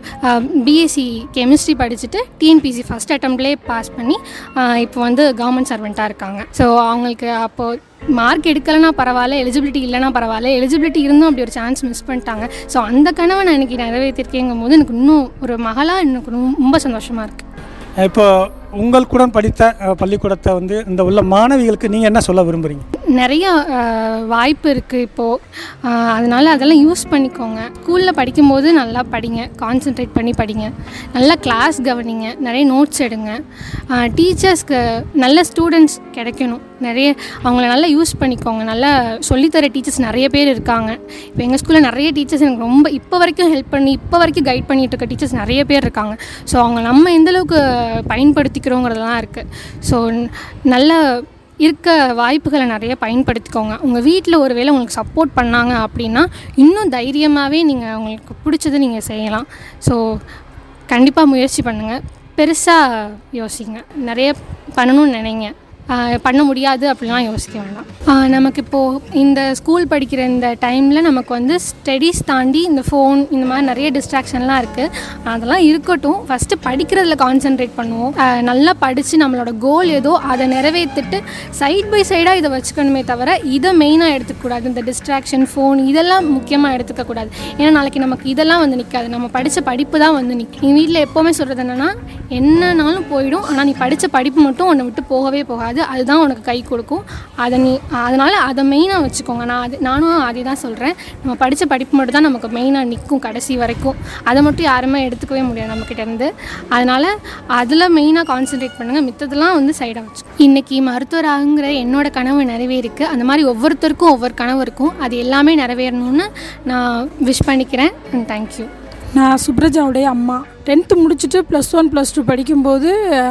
பிஎஸ்சி கெமிஸ்ட்ரி படிச்சுட்டு டிஎன்பிசி ஃபஸ்ட் அட்டம்ப்ட்லேயே பாஸ் பண்ணி ஆஹ் இப்போ வந்து கவர்மெண்ட் சர்வெண்ட்டாக இருக்காங்க ஸோ அவங்களுக்கு அப்போது மார்க் எடுக்கலைன்னா பரவாயில்ல எலிஜிபிலிட்டி இல்லைனா பரவாயில்ல எலிஜிபிலிட்டி இருந்தும் அப்படி ஒரு சான்ஸ் மிஸ் பண்ணிட்டாங்க ஸோ அந்த கனவை நான் இன்னைக்கு நிறைவேற்றிருக்கேங்கும் போது எனக்கு இன்னும் ஒரு மகளாக எனக்கு ரொம்ப சந்தோஷமாக இருக்குது இப்போ உங்கள் கூட படித்த அஹ், பள்ளிக்கூடத்தை வந்து இந்த உள்ள மாணவிகளுக்கு நீங்கள் என்ன சொல்ல விரும்புகிறீங்க நிறைய ஆஹ், வாய்ப்பு இருக்குது இப்போது அதனால் அதெல்லாம் யூஸ் பண்ணிக்கோங்க ஸ்கூலில் படிக்கும்போது நல்லா படிங்க கான்சென்ட்ரேட் பண்ணி படிங்க நல்லா கிளாஸ் கவனிங்க நிறைய நோட்ஸ் எடுங்க டீச்சர்ஸ்க்கு நல்ல ஸ்டூடெண்ட்ஸ் கிடைக்கணும் நிறைய அவங்கள நல்லா யூஸ் பண்ணிக்கோங்க நல்லா சொல்லித்தர டீச்சர்ஸ் நிறைய பேர் இருக்காங்க இப்போ எங்கள் ஸ்கூலில் நிறைய டீச்சர்ஸ் எனக்கு ரொம்ப இப்போ வரைக்கும் ஹெல்ப் பண்ணி இப்போ வரைக்கும் கைட் பண்ணிட்டு இருக்க டீச்சர்ஸ் நிறைய பேர் இருக்காங்க ஸோ அவங்க நம்ம எந்த அளவுக்கு பயன்படுத்திக்கிறோங்கிறதுலாம் இருக்குது ஸோ நல்ல இருக்க வாய்ப்புகளை நிறைய பயன்படுத்திக்கோங்க உங்கள் வீட்டில் ஒருவேளை உங்களுக்கு சப்போர்ட் பண்ணாங்க அப்படின்னா இன்னும் தைரியமாகவே நீங்கள் உங்களுக்கு பிடிச்சதை நீங்கள் செய்யலாம் ஸோ கண்டிப்பாக முயற்சி பண்ணுங்கள் பெருசாக யோசிங்க நிறைய பண்ணணும்னு நினைங்க ஆஹ் பண்ண முடியாது அப்படிலாம் யோசிக்க வேண்டாம் ஆஹ் நமக்கு இப்போது இந்த ஸ்கூல் படிக்கிற இந்த டைமில் நமக்கு வந்து ஸ்டடீஸ் தாண்டி இந்த ஃபோன் இந்த மாதிரி நிறைய டிஸ்ட்ராக்ஷன்லாம் இருக்குது அதெல்லாம் இருக்கட்டும் ஃபஸ்ட்டு படிக்கிறதுல கான்சென்ட்ரேட் பண்ணுவோம் ஆஹ் நல்லா படித்து நம்மளோட கோல் ஏதோ அதை நிறைவேற்றிட்டு சைட் பை சைடாக இதை வச்சுக்கணுமே தவிர இதை மெயினாக எடுத்துக்கக்கூடாது இந்த டிஸ்ட்ராக்ஷன் ஃபோன் இதெல்லாம் முக்கியமாக எடுத்துக்கக்கூடாது ஏன்னா நாளைக்கு நமக்கு இதெல்லாம் வந்து நிற்காது நம்ம படித்த படிப்பு தான் வந்து நிற்கும் எங்கள் வீட்டில் எப்போவுமே சொல்கிறது என்னென்னா என்னன்னாலும் போயிடும் ஆனால் நீ படித்த படிப்பு மட்டும் உன்னை விட்டு போகவே போகாது அதுதான் உனக்கு கை கொடுக்கும் அதை நீ அதனால் அதை மெயினாக வச்சுக்கோங்க நான் அது நானும் அதே தான் சொல்கிறேன் நம்ம படித்த படிப்பு மட்டும் தான் நமக்கு மெயினாக நிற்கும் கடைசி வரைக்கும் அதை மட்டும் யாருமே எடுத்துக்கவே முடியாது நம்மக்கிட்ட இருந்து அதனால் அதில் மெயினாக கான்சென்ட்ரேட் பண்ணுங்கள் மித்ததெல்லாம் வந்து சைடாக வச்சு இன்றைக்கி மருத்துவராகுங்கிற என்னோட கனவு நிறைவேறிருக்கு அந்த மாதிரி ஒவ்வொருத்தருக்கும் ஒவ்வொரு கனவு இருக்கும் அது எல்லாமே நிறைவேறணும்னு நான் விஷ் பண்ணிக்கிறேன் அண்ட் தேங்க்யூ நான் சுப்ரஜாவுடைய அம்மா டென்த்து முடிச்சுட்டு ப்ளஸ் ஒன் ப்ளஸ் டூ படிக்கும்போது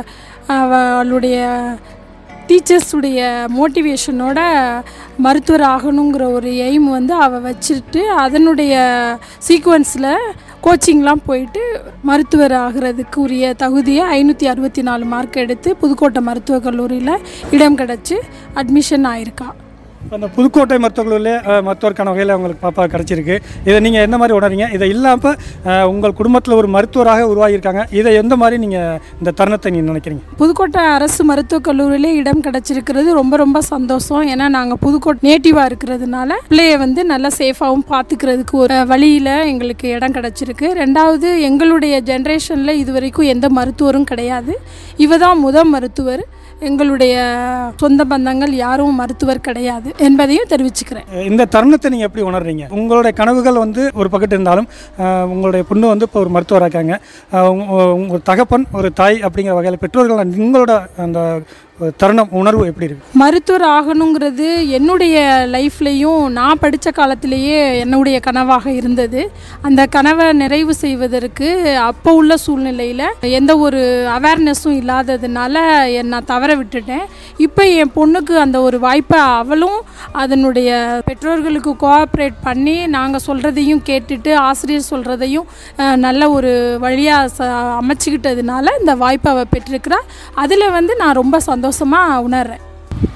அவளுடைய டீச்சர்ஸுடைய மோட்டிவேஷனோட மருத்துவர் ஆகணுங்கிற ஒரு எய்ம் வந்து அவள் வச்சுட்டு அதனுடைய சீக்வன்ஸில் கோச்சிங்லாம் போயிட்டு மருத்துவர் ஆகிறதுக்கு உரிய தகுதியை ஐநூற்றி அறுபத்தி நாலு மார்க் எடுத்து புதுக்கோட்டை மருத்துவக் கல்லூரியில் இடம் கிடச்சி அட்மிஷன் ஆயிருக்கா அந்த புதுக்கோட்டை மருத்துவக் கல்லூரியில் அஹ், மருத்துவருக்கான வகையில் உங்களுக்கு பாப்பா கிடச்சிருக்கு இதை நீங்கள் என்ன மாதிரி உணர்றீங்க இதை இல்லாமல் அஹ், உங்கள் குடும்பத்தில் ஒரு மருத்துவராக உருவாகியிருக்காங்க இதை எந்த மாதிரி நீங்கள் இந்த தருணத்தை நீங்கள் நினைக்கிறீங்க புதுக்கோட்டை அரசு மருத்துவக் கல்லூரியிலே இடம் கிடச்சிருக்கிறது ரொம்ப ரொம்ப சந்தோஷம் ஏன்னா நாங்கள் புதுக்கோட்டை நேட்டிவாக இருக்கிறதுனால பிள்ளைய வந்து நல்லா சேஃபாகவும் பார்த்துக்கிறதுக்கு ஒரு வழியில் எங்களுக்கு இடம் கிடச்சிருக்கு ரெண்டாவது எங்களுடைய ஜென்ரேஷனில் இது வரைக்கும் எந்த மருத்துவரும் கிடையாது இவ தான் முத மருத்துவர் எங்களுடைய சொந்த பந்தங்கள் யாரும் மருத்துவர் கிடையாது என்பதையும் தெரிவிச்சுக்கிறேன் இந்த தருணத்தை நீங்கள் எப்படி உணர்றீங்க உங்களுடைய கனவுகள் வந்து ஒரு பக்கத்து இருந்தாலும் அஹ், உங்களுடைய பொண்ணு வந்து இப்போ ஒரு மருத்துவராக இருக்காங்க அஹ், உங்க- உங்கள் தகப்பன் ஒரு தாய் அப்படிங்கிற வகையில் பெற்றோர்கள் உங்களோட அந்த ஒரு தருணம் உணர்வு எப்படி இருக்கு மருத்துவர் ஆகணுங்கிறது என்னுடைய லைஃப்லேயும் நான் படித்த காலத்திலேயே என்னுடைய கனவாக இருந்தது அந்த கனவை நிறைவு செய்வதற்கு அப்போ உள்ள சூழ்நிலையில் எந்த ஒரு அவேர்னஸும் இல்லாததுனால என் நான் தவற விட்டுட்டேன் இப்போ என் பொண்ணுக்கு அந்த ஒரு வாய்ப்பை அவளும் அதனுடைய பெற்றோர்களுக்கு கோஆப்ரேட் பண்ணி நாங்கள் சொல்கிறதையும் கேட்டுட்டு ஆசிரியர் சொல்கிறதையும் நல்ல ஒரு வழியாக ச அமைச்சிக்கிட்டதுனால இந்த வாய்ப்பை அவள் பெற்றிருக்கிறா அதில் வந்து நான் ரொம்ப சந்தோஷமாக உணர்றேன்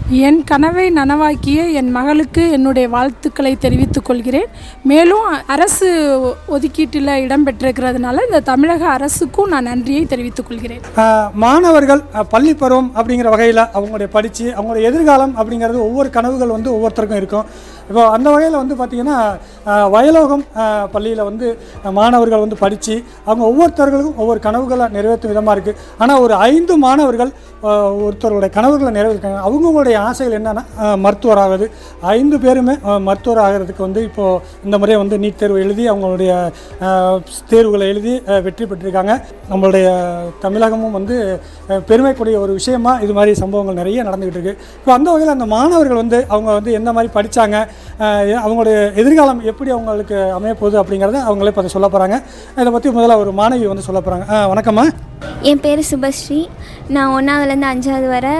என் கனவை நனவாக்கிய என் மகளுக்கு என்னுடைய வாழ்த்துக்களை தெரிவித்துக் கொள்கிறேன் மேலும் அரசு ஒதுக்கீட்டில் இடம் பெற்றிருக்கிறதுனால இந்த தமிழக அரசுக்கும் நான் நன்றியை தெரிவித்துக் கொள்கிறேன் ஆஹ் மாணவர்கள் ஆஹ் பள்ளி பருவம் அப்படிங்கிற வகையில் அவங்களுடைய படித்து அவங்களுடைய எதிர்காலம் அப்படிங்கிறது ஒவ்வொரு கனவுகள் வந்து ஒவ்வொருத்தருக்கும் இருக்கும் இப்போ அந்த வகையில் வந்து பார்த்திங்கன்னா ஆஹ் வயலோகம் பள்ளியில் வந்து ஆஹ் மாணவர்கள் வந்து படித்து அவங்க ஒவ்வொருத்தர்களுக்கும் ஒவ்வொரு கனவுகளை நிறைவேற்றும் விதமாக இருக்குது ஆனால் ஒரு ஐந்து மாணவர்கள் ஆஹ் ஒருத்தருடைய கனவுகளை நிறைவேற்றாங்க அவங்களுடைய ஆசைகள் என்னென்னா மருத்துவர் ஆகுது ஐந்து பேருமே ஆஹ் மருத்துவர் ஆகிறதுக்கு வந்து இப்போது இந்த முறை வந்து நீட் தேர்வு எழுதி அவங்களுடைய ஆஹ் தேர்வுகளை எழுதி ஆஹ் வெற்றி பெற்றிருக்காங்க நம்மளுடைய தமிழகமும் வந்து ஆஹ் பெருமைக்குரிய ஒரு விஷயமா இது மாதிரி சம்பவங்கள் நிறைய நடந்துகிட்டு இருக்கு இப்போ அந்த வகையில் அந்த மாணவர்கள் வந்து அவங்க வந்து எந்த மாதிரி படித்தாங்க அவங்களுடைய எதிர்காலம் எப்படி அவங்களுக்கு அமைய போகுது அப்படிங்கிறத அவங்களே பார்த்து சொல்ல போகிறாங்க இதை பற்றி முதல்ல ஒரு மாணவி வந்து சொல்ல போகிறாங்க வணக்கம்மா என் பேர் சுபஸ்ரீ நான் ஒன்றாவதுலேருந்து அஞ்சாவது வரை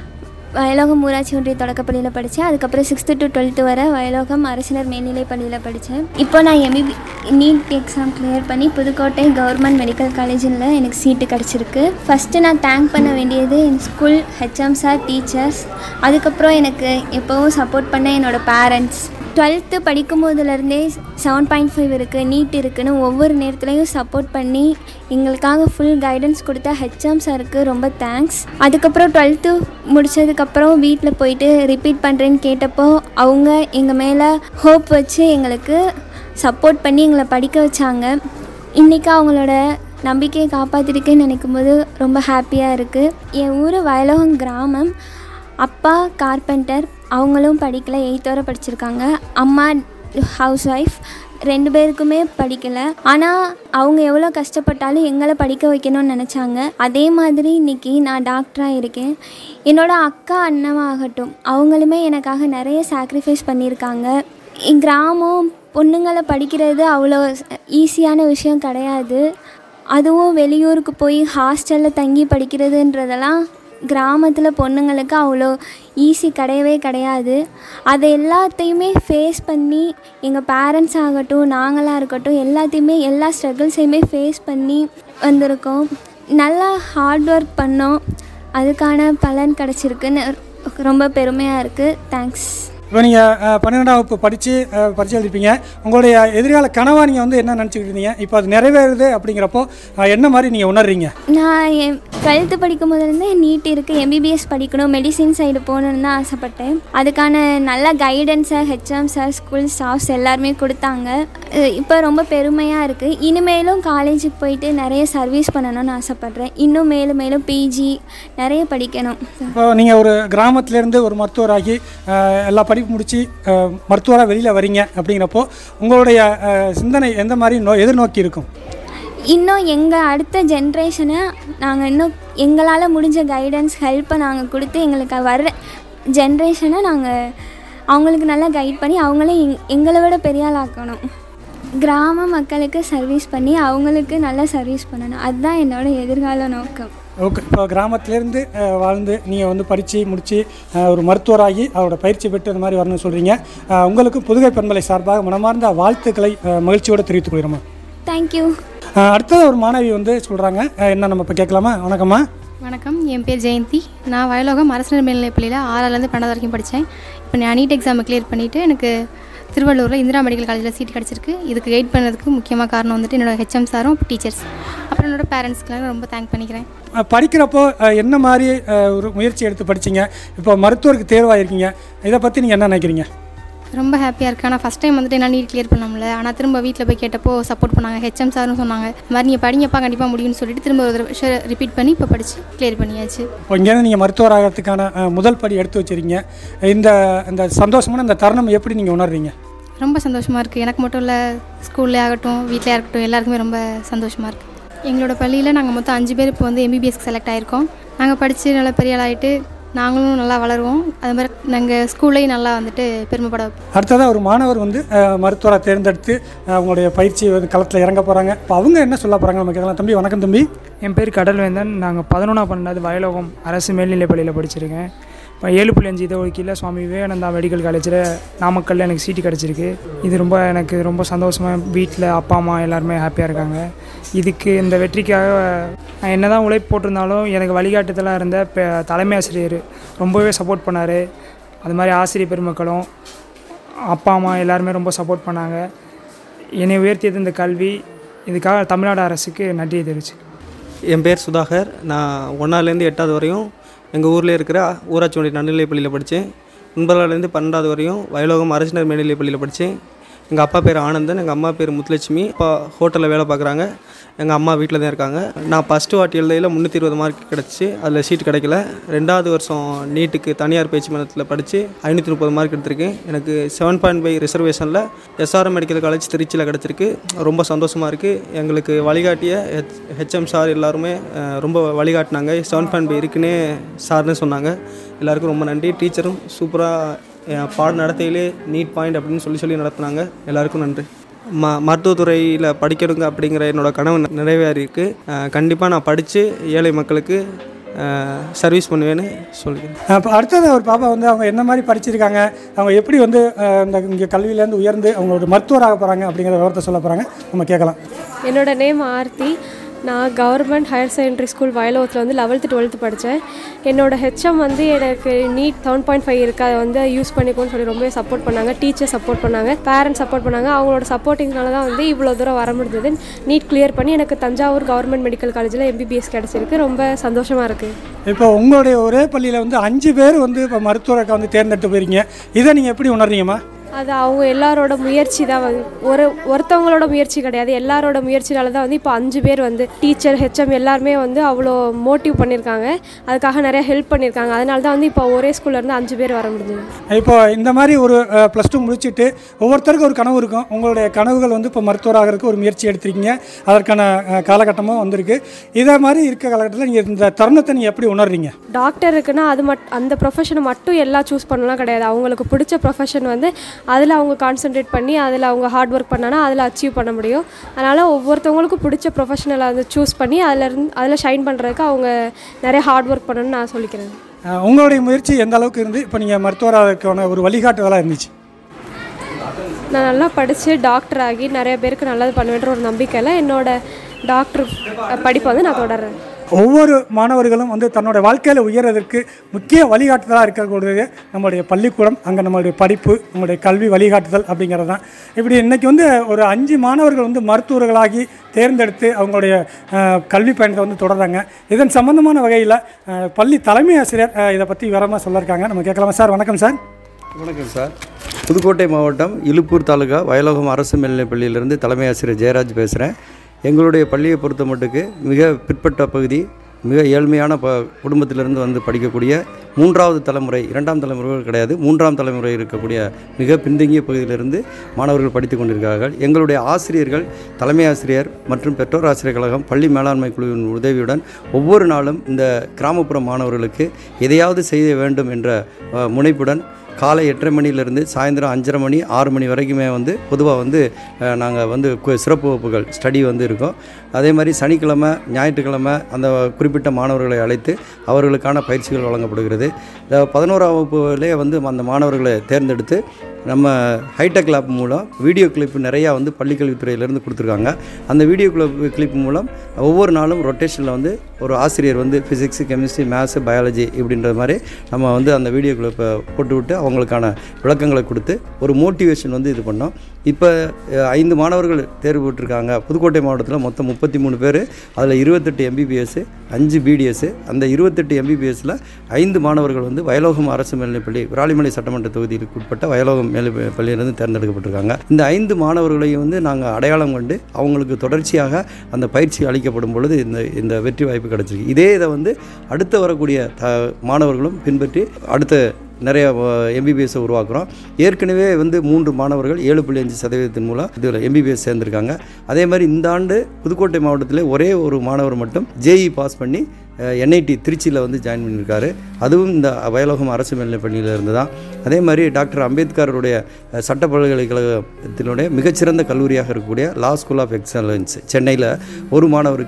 வயலோகம் ஊராட்சி ஒன்றிய தொடக்கப்பள்ளியில் படித்தேன் அதுக்கப்புறம் சிக்ஸ்த்து டு டுவெல்த்து வரை வயலோகம் அரசினர் மேல்நிலைப் பள்ளியில் படித்தேன் இப்போ நான் எம்பிபி நீட் எக்ஸாம் கிளியர் பண்ணி புதுக்கோட்டை கவர்மெண்ட் மெடிக்கல் காலேஜில் எனக்கு சீட்டு கிடச்சிருக்கு ஃபஸ்ட்டு நான் தேங்க் பண்ண வேண்டியது என் ஸ்கூல் ஹெச்எம் சார் டீச்சர்ஸ் அதுக்கப்புறம் எனக்கு எப்போவும் சப்போர்ட் பண்ண என்னோடய பேரண்ட்ஸ் டுவெல்த்து படிக்கும் போதுலேருந்தே செவன் பாயிண்ட் ஃபைவ் இருக்குது நீட் இருக்குன்னு ஒவ்வொரு நேரத்துலையும் சப்போர்ட் பண்ணி எங்களுக்காக ஃபுல் கைடன்ஸ் கொடுத்த ஹெச்எம் சாருக்கு ரொம்ப தேங்க்ஸ் அதுக்கப்புறம் டுவெல்த்து முடித்ததுக்கப்புறம் வீட்டில் போயிட்டு ரிப்பீட் பண்ணுறேன்னு கேட்டப்போ அவங்க எங்கள் மேலே ஹோப் வச்சு எங்களுக்கு சப்போர்ட் பண்ணி எங்களை படிக்க வச்சாங்க இன்றைக்கி அவங்களோட நம்பிக்கையை காப்பாற்றிருக்கேன்னு நினைக்கும் போது ரொம்ப ஹாப்பியாக இருக்குது என் ஊர் வயலோகம் கிராமம் அப்பா கார்பெண்டர் அவங்களும் படிக்கல எயித் வரை படிச்சிருக்காங்க அம்மா ஹவுஸ் ஒய்ஃப் ரெண்டு பேருக்குமே படிக்கலை ஆனால் அவங்க எவ்வளோ கஷ்டப்பட்டாலும் எங்களை படிக்க வைக்கணும்னு நினச்சாங்க அதே மாதிரி இன்றைக்கி நான் டாக்டராக இருக்கேன் என்னோடய அக்கா அண்ணமாகட்டும் அவங்களுமே எனக்காக நிறைய சாக்ரிஃபைஸ் பண்ணியிருக்காங்க என் கிராமம் பொண்ணுங்களை படிக்கிறது அவ்வளோ ஈஸியான விஷயம் கிடையாது அதுவும் வெளியூருக்கு போய் ஹாஸ்டலில் தங்கி படிக்கிறதுன்றதெல்லாம் கிராமத்தில் பொண்ணுங்களுக்கு அவ்வளோ ஈஸி கிடையவே கிடையாது அதை எல்லாத்தையுமே ஃபேஸ் பண்ணி எங்கள் பேரண்ட்ஸ் ஆகட்டும் நாங்களாக இருக்கட்டும் எல்லாத்தையுமே எல்லா ஸ்ட்ரகிள்ஸையுமே ஃபேஸ் பண்ணி வந்திருக்கோம் நல்லா ஹார்ட் ஒர்க் பண்ணோம் அதுக்கான பலன் கிடச்சிருக்குன்னு ரொம்ப பெருமையாக இருக்குது தேங்க்ஸ் இப்போ நீங்கள் பன்னிரெண்டாம் வகுப்பு படித்து பரிச்சை எழுதிப்பீங்க உங்களுடைய எதிர்கால கனவாக நீங்கள் வந்து என்ன நினச்சிக்கிட்டு இருந்தீங்க இப்போ அது நிறைவேறுது அப்படிங்கிறப்போ அஹ், என்ன மாதிரி நீங்கள் உணர்றீங்க நான் என் டுவெல்த்து படிக்கும் போதுலேருந்து நீட் இருக்குது எம்பிபிஎஸ் படிக்கணும் மெடிசின் சைடு போகணுன்னு தான் ஆசைப்பட்டேன் அதுக்கான நல்ல கைடன்ஸை ஹெச்எம் சார் ஸ்கூல் ஸ்டாஃப்ஸ் எல்லாருமே கொடுத்தாங்க அஹ் இப்போ ரொம்ப பெருமையாக இருக்குது இனிமேலும் காலேஜுக்கு போயிட்டு நிறைய சர்வீஸ் பண்ணணும்னு ஆசைப்பட்றேன் இன்னும் மேலும் மேலும் பிஜி நிறைய படிக்கணும் இப்போ நீங்கள் ஒரு கிராமத்திலேருந்து ஒரு மருத்துவராகி அஹ், எல்லா படிப்பு முடித்து மருத்துவராக வெளியில் வரீங்க அப்படிங்கிறப்போ உங்களுடைய அஹ், சிந்தனை எந்த மாதிரி நோ எதிர்நோக்கி இருக்கும் இன்னும் எங்கள் அடுத்த ஜென்ரேஷனை நாங்கள் இன்னும் எங்களால் முடிஞ்ச கைடன்ஸ் ஹெல்ப்பை நாங்கள் கொடுத்து எங்களுக்கு வர்ற ஜென்ரேஷனை நாங்கள் அவங்களுக்கு நல்லா கைட் பண்ணி அவங்களே எங் எங்களை விட பெரிய ஆள் ஆக்கணும் கிராம மக்களுக்கு சர்வீஸ் பண்ணி அவங்களுக்கு நல்லா சர்வீஸ் பண்ணணும் அதுதான் என்னோட எதிர்கால நோக்கம் ஓகே இப்போ கிராமத்திலேருந்து அஹ், வாழ்ந்து நீங்கள் வந்து படித்து முடித்து ஒரு மருத்துவராகி அவரோட பயிற்சி பெற்று அந்த மாதிரி வரணும்னு சொல்கிறீங்க உங்களுக்கு புதுகை பண்பலை சார்பாக மனமார்ந்த வாழ்த்துக்களை அஹ், மகிழ்ச்சியோடு தெரிவித்துக் கொள்கிறோமா தேங்க்யூ அடுத்தது ஒரு மாணவி வந்து சொல்கிறாங்க என்ன நம்ம இப்போ கேட்கலாமா வணக்கம்மா வணக்கம் என் பேர் ஜெயந்தி நான் வயலோகம் அரசினர் மேல்நிலைப் பள்ளியில் ஆறாலேருந்து பன்னெண்டாவது வரைக்கும் படித்தேன் இப்போ நான் நீட் எக்ஸாமை கிளியர் பண்ணிவிட்டு எனக்கு திருவள்ளூரில் இந்திரா மெடிக்கல் காலேஜில் சீட் கிடச்சிருக்கு இதுக்கு கைட் பண்ணதுக்கு முக்கியமாக காரணம் வந்துட்டு என்னோட ஹெச்எம் சாரும் டீச்சர்ஸ் அப்புறம் என்னோட பேரண்ட்ஸ்க்கெலாம் ரொம்ப தேங்க் பண்ணிக்கிறேன் அஹ், படிக்கிறப்போ அஹ், என்ன மாதிரி அஹ், ஒரு முயற்சி எடுத்து படிச்சீங்க இப்போ மருத்துவருக்கு தேர்வாயிருக்கீங்க இதை பற்றி நீங்கள் என்ன நினைக்கிறீங்க ரொம்ப ஹாப்பியாக இருக்குது ஆனால் ஃபஸ்ட் டைம் வந்துட்டு என்னால் நீட் கிளியர் பண்ண முடியல ஆனால் திரும்ப வீட்டில் போய் கேட்டப்போ சப்போர்ட் பண்ணாங்க ஹெச்எம் சாரும் சொன்னாங்க இந்த மாதிரி நீங்கள் படிங்கப்பா கண்டிப்பாக முடியும்னு சொல்லிட்டு திரும்ப ஒரு தடவை ரிப்பீட் பண்ணி இப்போ படித்து கிளியர் பண்ணியாச்சு இப்போ இங்கேருந்து நீங்கள் மருத்துவர் ஆகிறதுக்கான அஹ், முதல் படி எடுத்து வச்சிருக்கீங்க இந்த இந்த சந்தோஷமான இந்த தருணம் எப்படி நீங்கள் உணர்றீங்க ரொம்ப சந்தோஷமாக இருக்குது எனக்கு மட்டும் இல்லை ஸ்கூல்லே ஆகட்டும் வீட்டிலே இருக்கட்டும் எல்லாருக்குமே ரொம்ப சந்தோஷமாக இருக்குது எங்களோட பள்ளியில் நாங்கள் மொத்தம் அஞ்சு பேர் இப்போ வந்து எம்பிபிஎஸ்க்கு செலக்ட் ஆகிருக்கோம் நாங்கள் படித்து நல்லா பெரிய ஆளாயிட்டு நாங்களும் நல்லா வளருவோம் அது மாதிரி நாங்கள் ஸ்கூல்லையும் நல்லா வந்துட்டு பெருமைப்பட வைப்போம். அடுத்ததாக ஒரு மாணவர் வந்து அஹ், மருத்துவரை தேர்ந்தெடுத்து அஹ், அவங்களுடைய பயிற்சி வந்து களத்தில் இறங்க போகிறாங்க இப்போ அவங்க என்ன சொல்ல போகிறாங்க நம்ம கேட்கலாம் தம்பி வணக்கம் தம்பி என் பேர் கடல்வேந்தன் நாங்கள் பதினொன்றா பன்னெண்டாவது வயலோகம் அரசு மேல்நிலைப் பள்ளியில் படிச்சிருக்கேன் இப்போ ஏழு புள்ளி அஞ்சு இதை ஒதுக்கியில் சுவாமி விவேகானந்தா மெடிக்கல் காலேஜில் நாமக்கல்ல எனக்கு சீட்டு கிடச்சிருக்கு இது ரொம்ப எனக்கு ரொம்ப சந்தோஷமாக வீட்டில் அப்பா அம்மா எல்லாருமே ஹாப்பியாக இருக்காங்க இதுக்கு இந்த வெற்றிக்காக நான் என்ன தான் உழைப்பு போட்டிருந்தாலும் எனக்கு வழிகாட்டுதலாக இருந்த இப்போ தலைமை ஆசிரியர் ரொம்பவே சப்போர்ட் பண்ணார் அது மாதிரி ஆசிரியர் பெருமக்களும் அப்பா அம்மா எல்லாருமே ரொம்ப சப்போர்ட் பண்ணாங்க என்னை உயர்த்தியது இந்த கல்வி இதுக்காக தமிழ்நாடு அரசுக்கு நன்றியை தெரிவிச்சு என் பேர் சுதாகர் நான் ஒன்றாவதுலேருந்து எட்டாவது வரையும் எங்கள் ஊரில் இருக்கிற ஊராட்சி ஒன்றிய நடுநிலைப் பள்ளியில் படித்தேன் ஒன்பதாவதுலேருந்து பன்னெண்டாவது வரையும் வயலோகம் அரசினர் மேல்நிலைப் பள்ளியில் படித்தேன் எங்கள் அப்பா பேர் ஆனந்தன் எங்கள் அம்மா பேர் முத்துலட்சுமி அப்பா ஹோட்டலில் வேலை பார்க்குறாங்க எங்கள் அம்மா வீட்டில் தான் இருக்காங்க நான் ஃபஸ்ட்டு வாட்டி எழுதையில் முந்நூற்றி இருபது மார்க் கிடச்சி அதில் சீட் கிடைக்கல ரெண்டாவது வருஷம் நீட்டுக்கு தனியார் பயிற்சி மையத்தில் படித்து ஐநூற்றி முப்பது மார்க் எடுத்திருக்கேன் எனக்கு செவன் பாயிண்ட் ஃபைவ் ரிசர்வேஷனில் எஸ்ஆர்எம் மெடிக்கல் காலேஜ் திருச்சியில் கிடச்சிருக்கு ரொம்ப சந்தோஷமாக இருக்குது எங்களுக்கு வழிகாட்டிய ஹெச் ஹெச்எம் சார் எல்லாருமே அஹ், ரொம்ப வழிகாட்டினாங்க செவன் பாயிண்ட் ஃபைவ் இருக்குன்னே சார்னு சொன்னாங்க எல்லாருக்கும் ரொம்ப நன்றி டீச்சரும் சூப்பராக பாடம் நடத்தையிலே நீட் பாயிண்ட் அப்படின்னு சொல்லி சொல்லி நடத்துனாங்க எல்லாருக்கும் நன்றி ம மருத்துவத்துறையில் படிக்கணுங்க அப்படிங்கிற என்னோடய கனவு நிறைவேறியிருக்கு கண்டிப்பாக நான் படித்து ஏழை மக்களுக்கு சர்வீஸ் பண்ணுவேன்னு சொல்லிக்கிறேன் இப்போ அடுத்தது ஒரு பாப்பா வந்து அவங்க என்ன மாதிரி படிச்சிருக்காங்க அவங்க எப்படி வந்து அஹ், இந்த இங்கே கல்வியிலேருந்து உயர்ந்து அவங்க ஒரு மருத்துவராக போகிறாங்க அப்படிங்கிற விவரத்தை சொல்ல போகிறாங்க நம்ம கேட்கலாம் என்னோட நேம் ஆர்த்தி நான் கவர்மெண்ட் ஹையர் செகண்டரி ஸ்கூல் வயலோத்தில் வந்து லெவல்த்து டுவெல்த்து படித்தேன் என்னோட ஹெச்எம் வந்து எனக்கு நீட் செவன் பாயிண்ட் ஃபைவ் இருக்குது அதை வந்து யூஸ் பண்ணிக்கோன்னு சொல்லி ரொம்பவே சப்போர்ட் பண்ணாங்க டீச்சர் சப்போர்ட் பண்ணாங்க பேரண்ட்ஸ் சப்போர்ட் பண்ணாங்க அவங்களோட சப்போர்ட்டிங்னால தான் வந்து இவ்வளோ தூரம் வர முடிஞ்சது நீட் கிளியர் பண்ணி எனக்கு தஞ்சாவூர் கவர்மெண்ட் மெடிக்கல் காலேஜில் எம்பிபிஎஸ் கிடச்சிருக்கு ரொம்ப சந்தோஷமாக இருக்குது இப்போ உங்களுடைய ஒரே பள்ளியில் வந்து அஞ்சு பேர் வந்து இப்போ மருத்துவருக்கு வந்து தேர்ந்தெடுத்து போயிருக்கீங்க இதை நீங்கள் எப்படி உணர்றீங்கம்மா அது அவங்க எல்லாரோட முயற்சி தான் வந்து ஒரு ஒருத்தவங்களோட முயற்சி கிடையாது எல்லாரோட முயற்சினால தான் வந்து இப்போ அஞ்சு பேர் வந்து டீச்சர் ஹெச்எம் எல்லாருமே வந்து அவ்வளோ மோட்டிவ் பண்ணியிருக்காங்க அதுக்காக நிறைய ஹெல்ப் பண்ணியிருக்காங்க அதனால தான் வந்து இப்போ ஒரே ஸ்கூல்ல இருந்து அஞ்சு பேர் வர முடிஞ்சது இப்போ இந்த மாதிரி ஒரு ப்ளஸ் டூ முடிச்சுட்டு ஒவ்வொருத்தருக்கும் ஒரு கனவு இருக்கும் உங்களுடைய கனவுகள் வந்து இப்போ மருத்துவராகிறதுக்கு ஒரு முயற்சி எடுத்திருக்கீங்க அதற்கான அஹ், காலகட்டமும் வந்திருக்கு இதே மாதிரி இருக்க காலகட்டத்தில் நீங்கள் இந்த தருணத்தை நீங்கள் எப்படி உணர்றீங்க டாக்டர் இருக்குன்னா அது மட் அந்த ப்ரொஃபஷனை மட்டும் எல்லாம் சூஸ் பண்ணலாம் கிடையாது அவங்களுக்கு பிடிச்ச ப்ரொஃபஷன் வந்து அதில் அவங்க கான்சென்ட்ரேட் பண்ணி அதில் அவங்க ஹார்ட் ஒர்க் பண்ணானா அதில் அச்சீவ் பண்ண முடியும் அதனால் ஒவ்வொருத்தவங்களுக்கும் பிடிச்ச ப்ரொஃபஷனலை வந்து சூஸ் பண்ணி அதில் இருந்து அதில் ஷைன் பண்ணுறதுக்கு அவங்க நிறைய ஹார்ட் ஒர்க் பண்ணணும்னு நான் சொல்லிக்கிறேன் அஹ், உங்களுடைய முயற்சி எந்த அளவுக்கு இருந்து இப்போ நீங்கள் மருத்துவராகிறதுக்கான ஒரு வழிகாட்டுதலாக இருந்துச்சு நான் நல்லா படித்து டாக்டர் ஆகி நிறைய பேருக்கு நல்லது பண்ணுவேன்ற ஒரு நம்பிக்கையில் என்னோட டாக்டர் படிப்பை வந்து நான் தொடர்றேன் ஒவ்வொரு மாணவர்களும் வந்து தன்னோட வாழ்க்கையில் உயர்றதற்கு முக்கிய வழிகாட்டுதலாக இருக்கக்கூடியது நம்மளுடைய பள்ளிக்கூடம் அங்கே நம்மளுடைய படிப்பு நம்மளுடைய கல்வி வழிகாட்டுதல் அப்படிங்கிறது தான் இப்படி இன்றைக்கி வந்து ஒரு அஞ்சு மாணவர்கள் வந்து மருத்துவர்களாகி தேர்ந்தெடுத்து அவங்களுடைய அஹ், கல்வி பயணத்தை வந்து தொடர்றாங்க இதன் சம்பந்தமான வகையில் அஹ், பள்ளி தலைமை ஆசிரியர் அஹ், இதை பற்றி விவரமாக சொல்லியிருக்காங்க நம்ம கேட்கலாமா சார் வணக்கம் சார் வணக்கம் சார் புதுக்கோட்டை மாவட்டம் இலுப்பூர் தாலுகா வயலோகம் அரசு மேல்நிலைப் பள்ளியிலிருந்து தலைமை ஆசிரியர் ஜெயராஜ் பேசுகிறேன் எங்களுடைய பள்ளியை பொறுத்த மட்டுக்கு மிக பிற்பட்ட பகுதி மிக ஏழ்மையான ப குடும்பத்திலிருந்து வந்து படிக்கக்கூடிய மூன்றாவது தலைமுறை இரண்டாம் தலைமுறைகள் கிடையாது மூன்றாம் தலைமுறை இருக்கக்கூடிய மிக பின்தங்கிய பகுதியிலிருந்து மாணவர்கள் படித்து கொண்டிருக்கிறார்கள் எங்களுடைய ஆசிரியர்கள் தலைமை ஆசிரியர் மற்றும் பெற்றோர் ஆசிரியர் கழகம் பள்ளி மேலாண்மை குழுவின் உதவியுடன் ஒவ்வொரு நாளும் இந்த கிராமப்புற மாணவர்களுக்கு எதையாவது செய்ய வேண்டும் என்ற அஹ், முனைப்புடன் காலை எட்டரை மணிலேருந்து சாயந்தரம் அஞ்சரை மணி ஆறு மணி வரைக்குமே வந்து பொதுவாக வந்து நாங்கள் வந்து கு- சிறப்பு வகுப்புகள் ஸ்டடி வந்து இருக்கும் அதே மாதிரி சனிக்கிழமை ஞாயிற்றுக்கிழமை அந்த குறிப்பிட்ட மாணவர்களை அழைத்து அவர்களுக்கான பயிற்சிகள் வழங்கப்படுகிறது இந்த பதினோராம் வகுப்புலேயே வந்து அந்த மாணவர்களை தேர்ந்தெடுத்து நம்ம ஹைடெக் லேப் மூலம் வீடியோ கிளிப் நிறையா வந்து பள்ளிக்கல்வித்துறையிலேருந்து கொடுத்துருக்காங்க அந்த வீடியோ கிளிப் கிளிப் மூலம் ஒவ்வொரு நாளும் ரொட்டேஷனில் வந்து ஒரு ஆசிரியர் வந்து ஃபிசிக்ஸு கெமிஸ்ட்ரி மேத்ஸு பயாலஜி இப்படின்ற மாதிரி நம்ம வந்து அந்த வீடியோ கிளிப்பை போட்டு விட்டு அவங்களுக்கான விளக்கங்களை கொடுத்து ஒரு மோட்டிவேஷன் வந்து இது பண்ணோம் இப்போ அஹ், ஐந்து மாணவர்கள் தேர்வு பெற்றிருக்காங்க புதுக்கோட்டை மாவட்டத்தில் மொத்தம் முப்பத்தி மூணு பேர் அதில் இருபத்தெட்டு எம்பிபிஎஸ் அஞ்சு பிடிஎஸ் அந்த இருபத்தெட்டு எம்பிபிஎஸ்சில் ஐந்து மாணவர்கள் வந்து வயலோகம் அரசு மேல்நிலைப்பள்ளி விராலிமலை சட்டமன்ற தொகுதிக்கு உட்பட்ட வயலோகம் மேல் பள்ளியிலிருந்து தேர்ந்தெடுக்கப்பட்டிருக்காங்க இந்த ஐந்து மாணவர்களையும் வந்து நாங்கள் அடையாளம் கண்டு அவங்களுக்கு தொடர்ச்சியாக அந்த பயிற்சி அளிக்கப்படும் பொழுது இந்த இந்த வெற்றி வாய்ப்பு கிடச்சிருக்கு இதே இதை வந்து அடுத்து வரக்கூடிய த மாணவர்களும் பின்பற்றி அடுத்த நிறைய எம்பிபிஎஸ்ஸை உருவாக்குறோம் ஏற்கனவே வந்து மூன்று மாணவர்கள் ஏழு புள்ளி அஞ்சு சதவீதத்தின் மூலம் இதில் எம்பிபிஎஸ் சேர்ந்திருக்காங்க அதே மாதிரி இந்த ஆண்டு புதுக்கோட்டை மாவட்டத்தில் ஒரே ஒரு மாணவர் மட்டும் ஜேஇ பாஸ் பண்ணி என்ஐடி திருச்சியில் வந்து ஜாயின் பண்ணியிருக்காரு அதுவும் இந்த வயலோகம் அரசு மேல்நிலைப் பள்ளியில் இருந்து தான் அதே மாதிரி டாக்டர் அம்பேத்கருடைய அஹ், சட்ட பல்கலைக்கழகத்தினுடைய மிகச்சிறந்த கல்லூரியாக இருக்கக்கூடிய லா ஸ்கூல் ஆஃப் எக்ஸலன்ஸ் சென்னையில் ஒரு மாணவருக்கு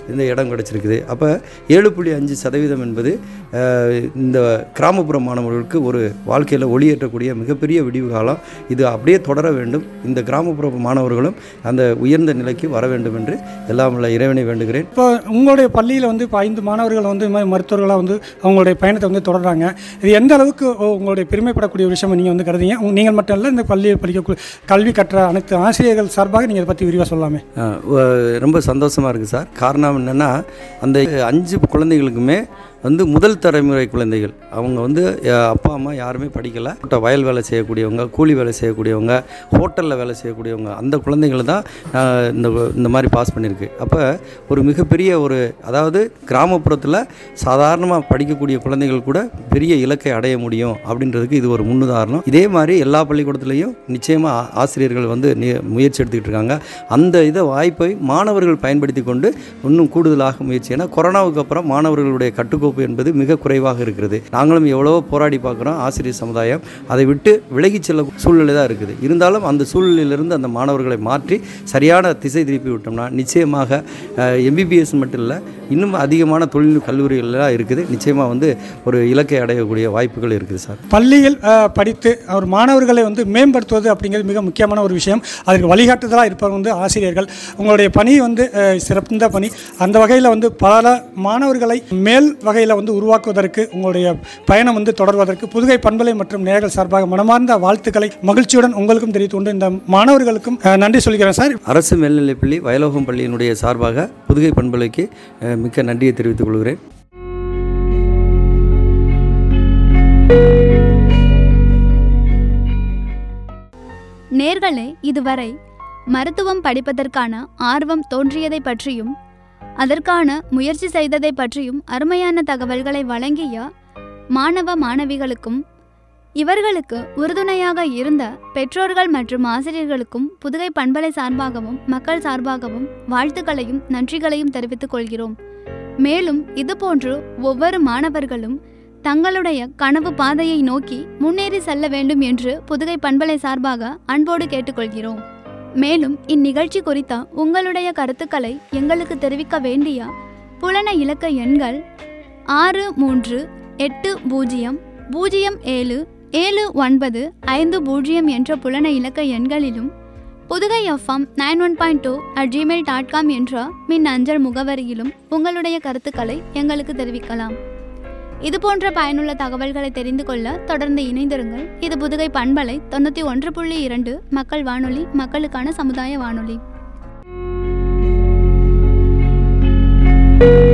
இந்த இடம் கிடச்சிருக்குது அப்போ ஏழு புள்ளி அஞ்சு சதவீதம் என்பது அஹ், இந்த கிராமப்புற மாணவர்களுக்கு ஒரு வாழ்க்கையில் ஒளியேற்றக்கூடிய மிகப்பெரிய விடிவு காலம் இது அப்படியே தொடர வேண்டும் இந்த கிராமப்புற மாணவர்களும் அந்த உயர்ந்த நிலைக்கு வர வேண்டும் என்று எல்லாம் உள்ள இறைவனை வேண்டுகிறேன் இப்போ உங்களுடைய பள்ளியில் வந்து இப்போ ஐந்து மாணவர்கள் வந்து இது மாதிரி மருத்துவர்களாக வந்து அவங்களுடைய பயணத்தை வந்து தொடர்றாங்க இது எந்த அளவுக்கு உ- உங்களுடைய பெருமைப்படக்கூடிய ஒரு விஷயம் நீங்கள் வந்து கருதுங்க உங்க- நீங்கள் மட்டும் இல்லை இந்த பள்ளியில் படிக்கக்கூடிய கல்வி கற்ற அனைத்து ஆசிரியர்கள் சார்பாக நீங்கள் இதை பற்றி விரிவாக சொல்லலாமே அஹ், வ- ரொம்ப சந்தோஷமாக இருக்குது சார் காரணம் என்னென்னா அந்த அஞ்சு குழந்தைகளுக்குமே வந்து முதல் தலைமுறை குழந்தைகள் அவங்க வந்து அஹ், அப்பா அம்மா யாருமே படிக்கலை வயல் வேலை செய்யக்கூடியவங்க கூலி வேலை செய்யக்கூடியவங்க ஹோட்டலில் வேலை செய்யக்கூடியவங்க அந்த குழந்தைகள் தான் அஹ், இந்த இந்த மாதிரி பாஸ் பண்ணியிருக்கு அப்போ ஒரு மிகப்பெரிய ஒரு அதாவது கிராமப்புறத்தில் சாதாரணமாக படிக்கக்கூடிய குழந்தைகள் கூட பெரிய இலக்கை அடைய முடியும் அப்படின்றதுக்கு இது ஒரு முன்னுதாரணம் இதே மாதிரி எல்லா பள்ளிக்கூடத்துலேயும் நிச்சயமாக ஆசிரியர்கள் வந்து நி- முயற்சி எடுத்துக்கிட்டு இருக்காங்க அந்த இதை வாய்ப்பை மாணவர்கள் பயன்படுத்தி கொண்டு இன்னும் கூடுதலாக முயற்சி ஏன்னா கொரோனாவுக்கு அப்புறம் மாணவர்களுடைய கட்டுக்கோப்பு என்பது மிக குறைவாக இருக்கிறது நாங்களும் எவ்வளவோ போராடி பார்க்குறோம் ஆசிரியர் சமுதாயம் அதை விட்டு விலகிச் செல்ல சூழ்நிலை தான் இருக்குது இருந்தாலும் அந்த சூழ்நிலையிலிருந்து அந்த மாணவர்களை மாற்றி சரியான திசை திருப்பி விட்டோம்னா நிச்சயமாக எம்பிபிஎஸ் மட்டும் இல்லை இன்னும் அதிகமான தொழில் கல்லூரிகள்லாம் இருக்குது நிச்சயமாக வந்து ஒரு இலக்கை அடையக்கூடிய வாய்ப்புகள் இருக்குது சார் பள்ளியில் அஹ், படித்து அவர் மாணவர்களை வந்து மேம்படுத்துவது அப்படிங்கிறது மிக முக்கியமான ஒரு விஷயம் அதற்கு வழிகாட்டுதலாக இருப்பவர் வந்து ஆசிரியர்கள் உங்களுடைய பணி வந்து அஹ், சிறந்த பணி அந்த வகையில் வந்து பல மாணவர்களை மேல் வகையில் வந்து உருவாக்குவதற்கு உங்களுடைய பயணம் வந்து தொடர்வதற்கு புதுகை பண்பலை மற்றும் நேயர்கள் சார்பாக மனமார்ந்த வாழ்த்துக்களை மகிழ்ச்சியுடன் உங்களுக்கும் தெரிவித்து கொண்டு இந்த மாணவர்களுக்கும் அஹ், நன்றி சொல்கிறேன் சார் அரசு மேல்நிலைப்பள்ளி வயலோகம் பள்ளியினுடைய சார்பாக புதுகை பண்பலைக்கு அஹ், மிக்க நன்றியை தெரிவித்துக் கொள்கிறேன் நேர்களே இதுவரை மருத்துவம் படிப்பதற்கான ஆர்வம் தோன்றியதை பற்றியும் அதற்கான முயற்சி செய்ததை பற்றியும் அருமையான தகவல்களை வழங்கிய மாணவ மாணவிகளுக்கும் இவர்களுக்கு உறுதுணையாக இருந்த பெற்றோர்கள் மற்றும் ஆசிரியர்களுக்கும் புதுகை பண்பலை சார்பாகவும் மக்கள் சார்பாகவும் வாழ்த்துக்களையும் நன்றிகளையும் தெரிவித்துக் கொள்கிறோம் மேலும் இதுபோன்று ஒவ்வொரு மாணவர்களும் தங்களுடைய கனவு பாதையை நோக்கி முன்னேறி செல்ல வேண்டும் என்று புதுகை பண்பலை சார்பாக அன்போடு கேட்டுக்கொள்கிறோம் மேலும் இந்நிகழ்ச்சி குறித்த உங்களுடைய கருத்துக்களை எங்களுக்கு தெரிவிக்க வேண்டிய புலன இலக்க எண்கள் ஆறு மூன்று எட்டு பூஜ்ஜியம் பூஜ்ஜியம் ஏழு ஏழு ஒன்பது ஐந்து பூஜ்ஜியம் என்ற புலன இலக்க எண்களிலும் Pudugai FM nine one point two at Gmail dot com என்ற மின் அஞ்சல் முகவரியிலும் உங்களுடைய கருத்துக்களை எங்களுக்கு தெரிவிக்கலாம் இது போன்ற பயனுள்ள தகவல்களை தெரிந்து கொள்ள தொடர்ந்து இணைந்திருங்கள் இது புதுகை பண்பலை தொண்ணூற்றி ஒன்று புள்ளி இரண்டு மக்கள் வானொலி மக்களுக்கான சமுதாய வானொலி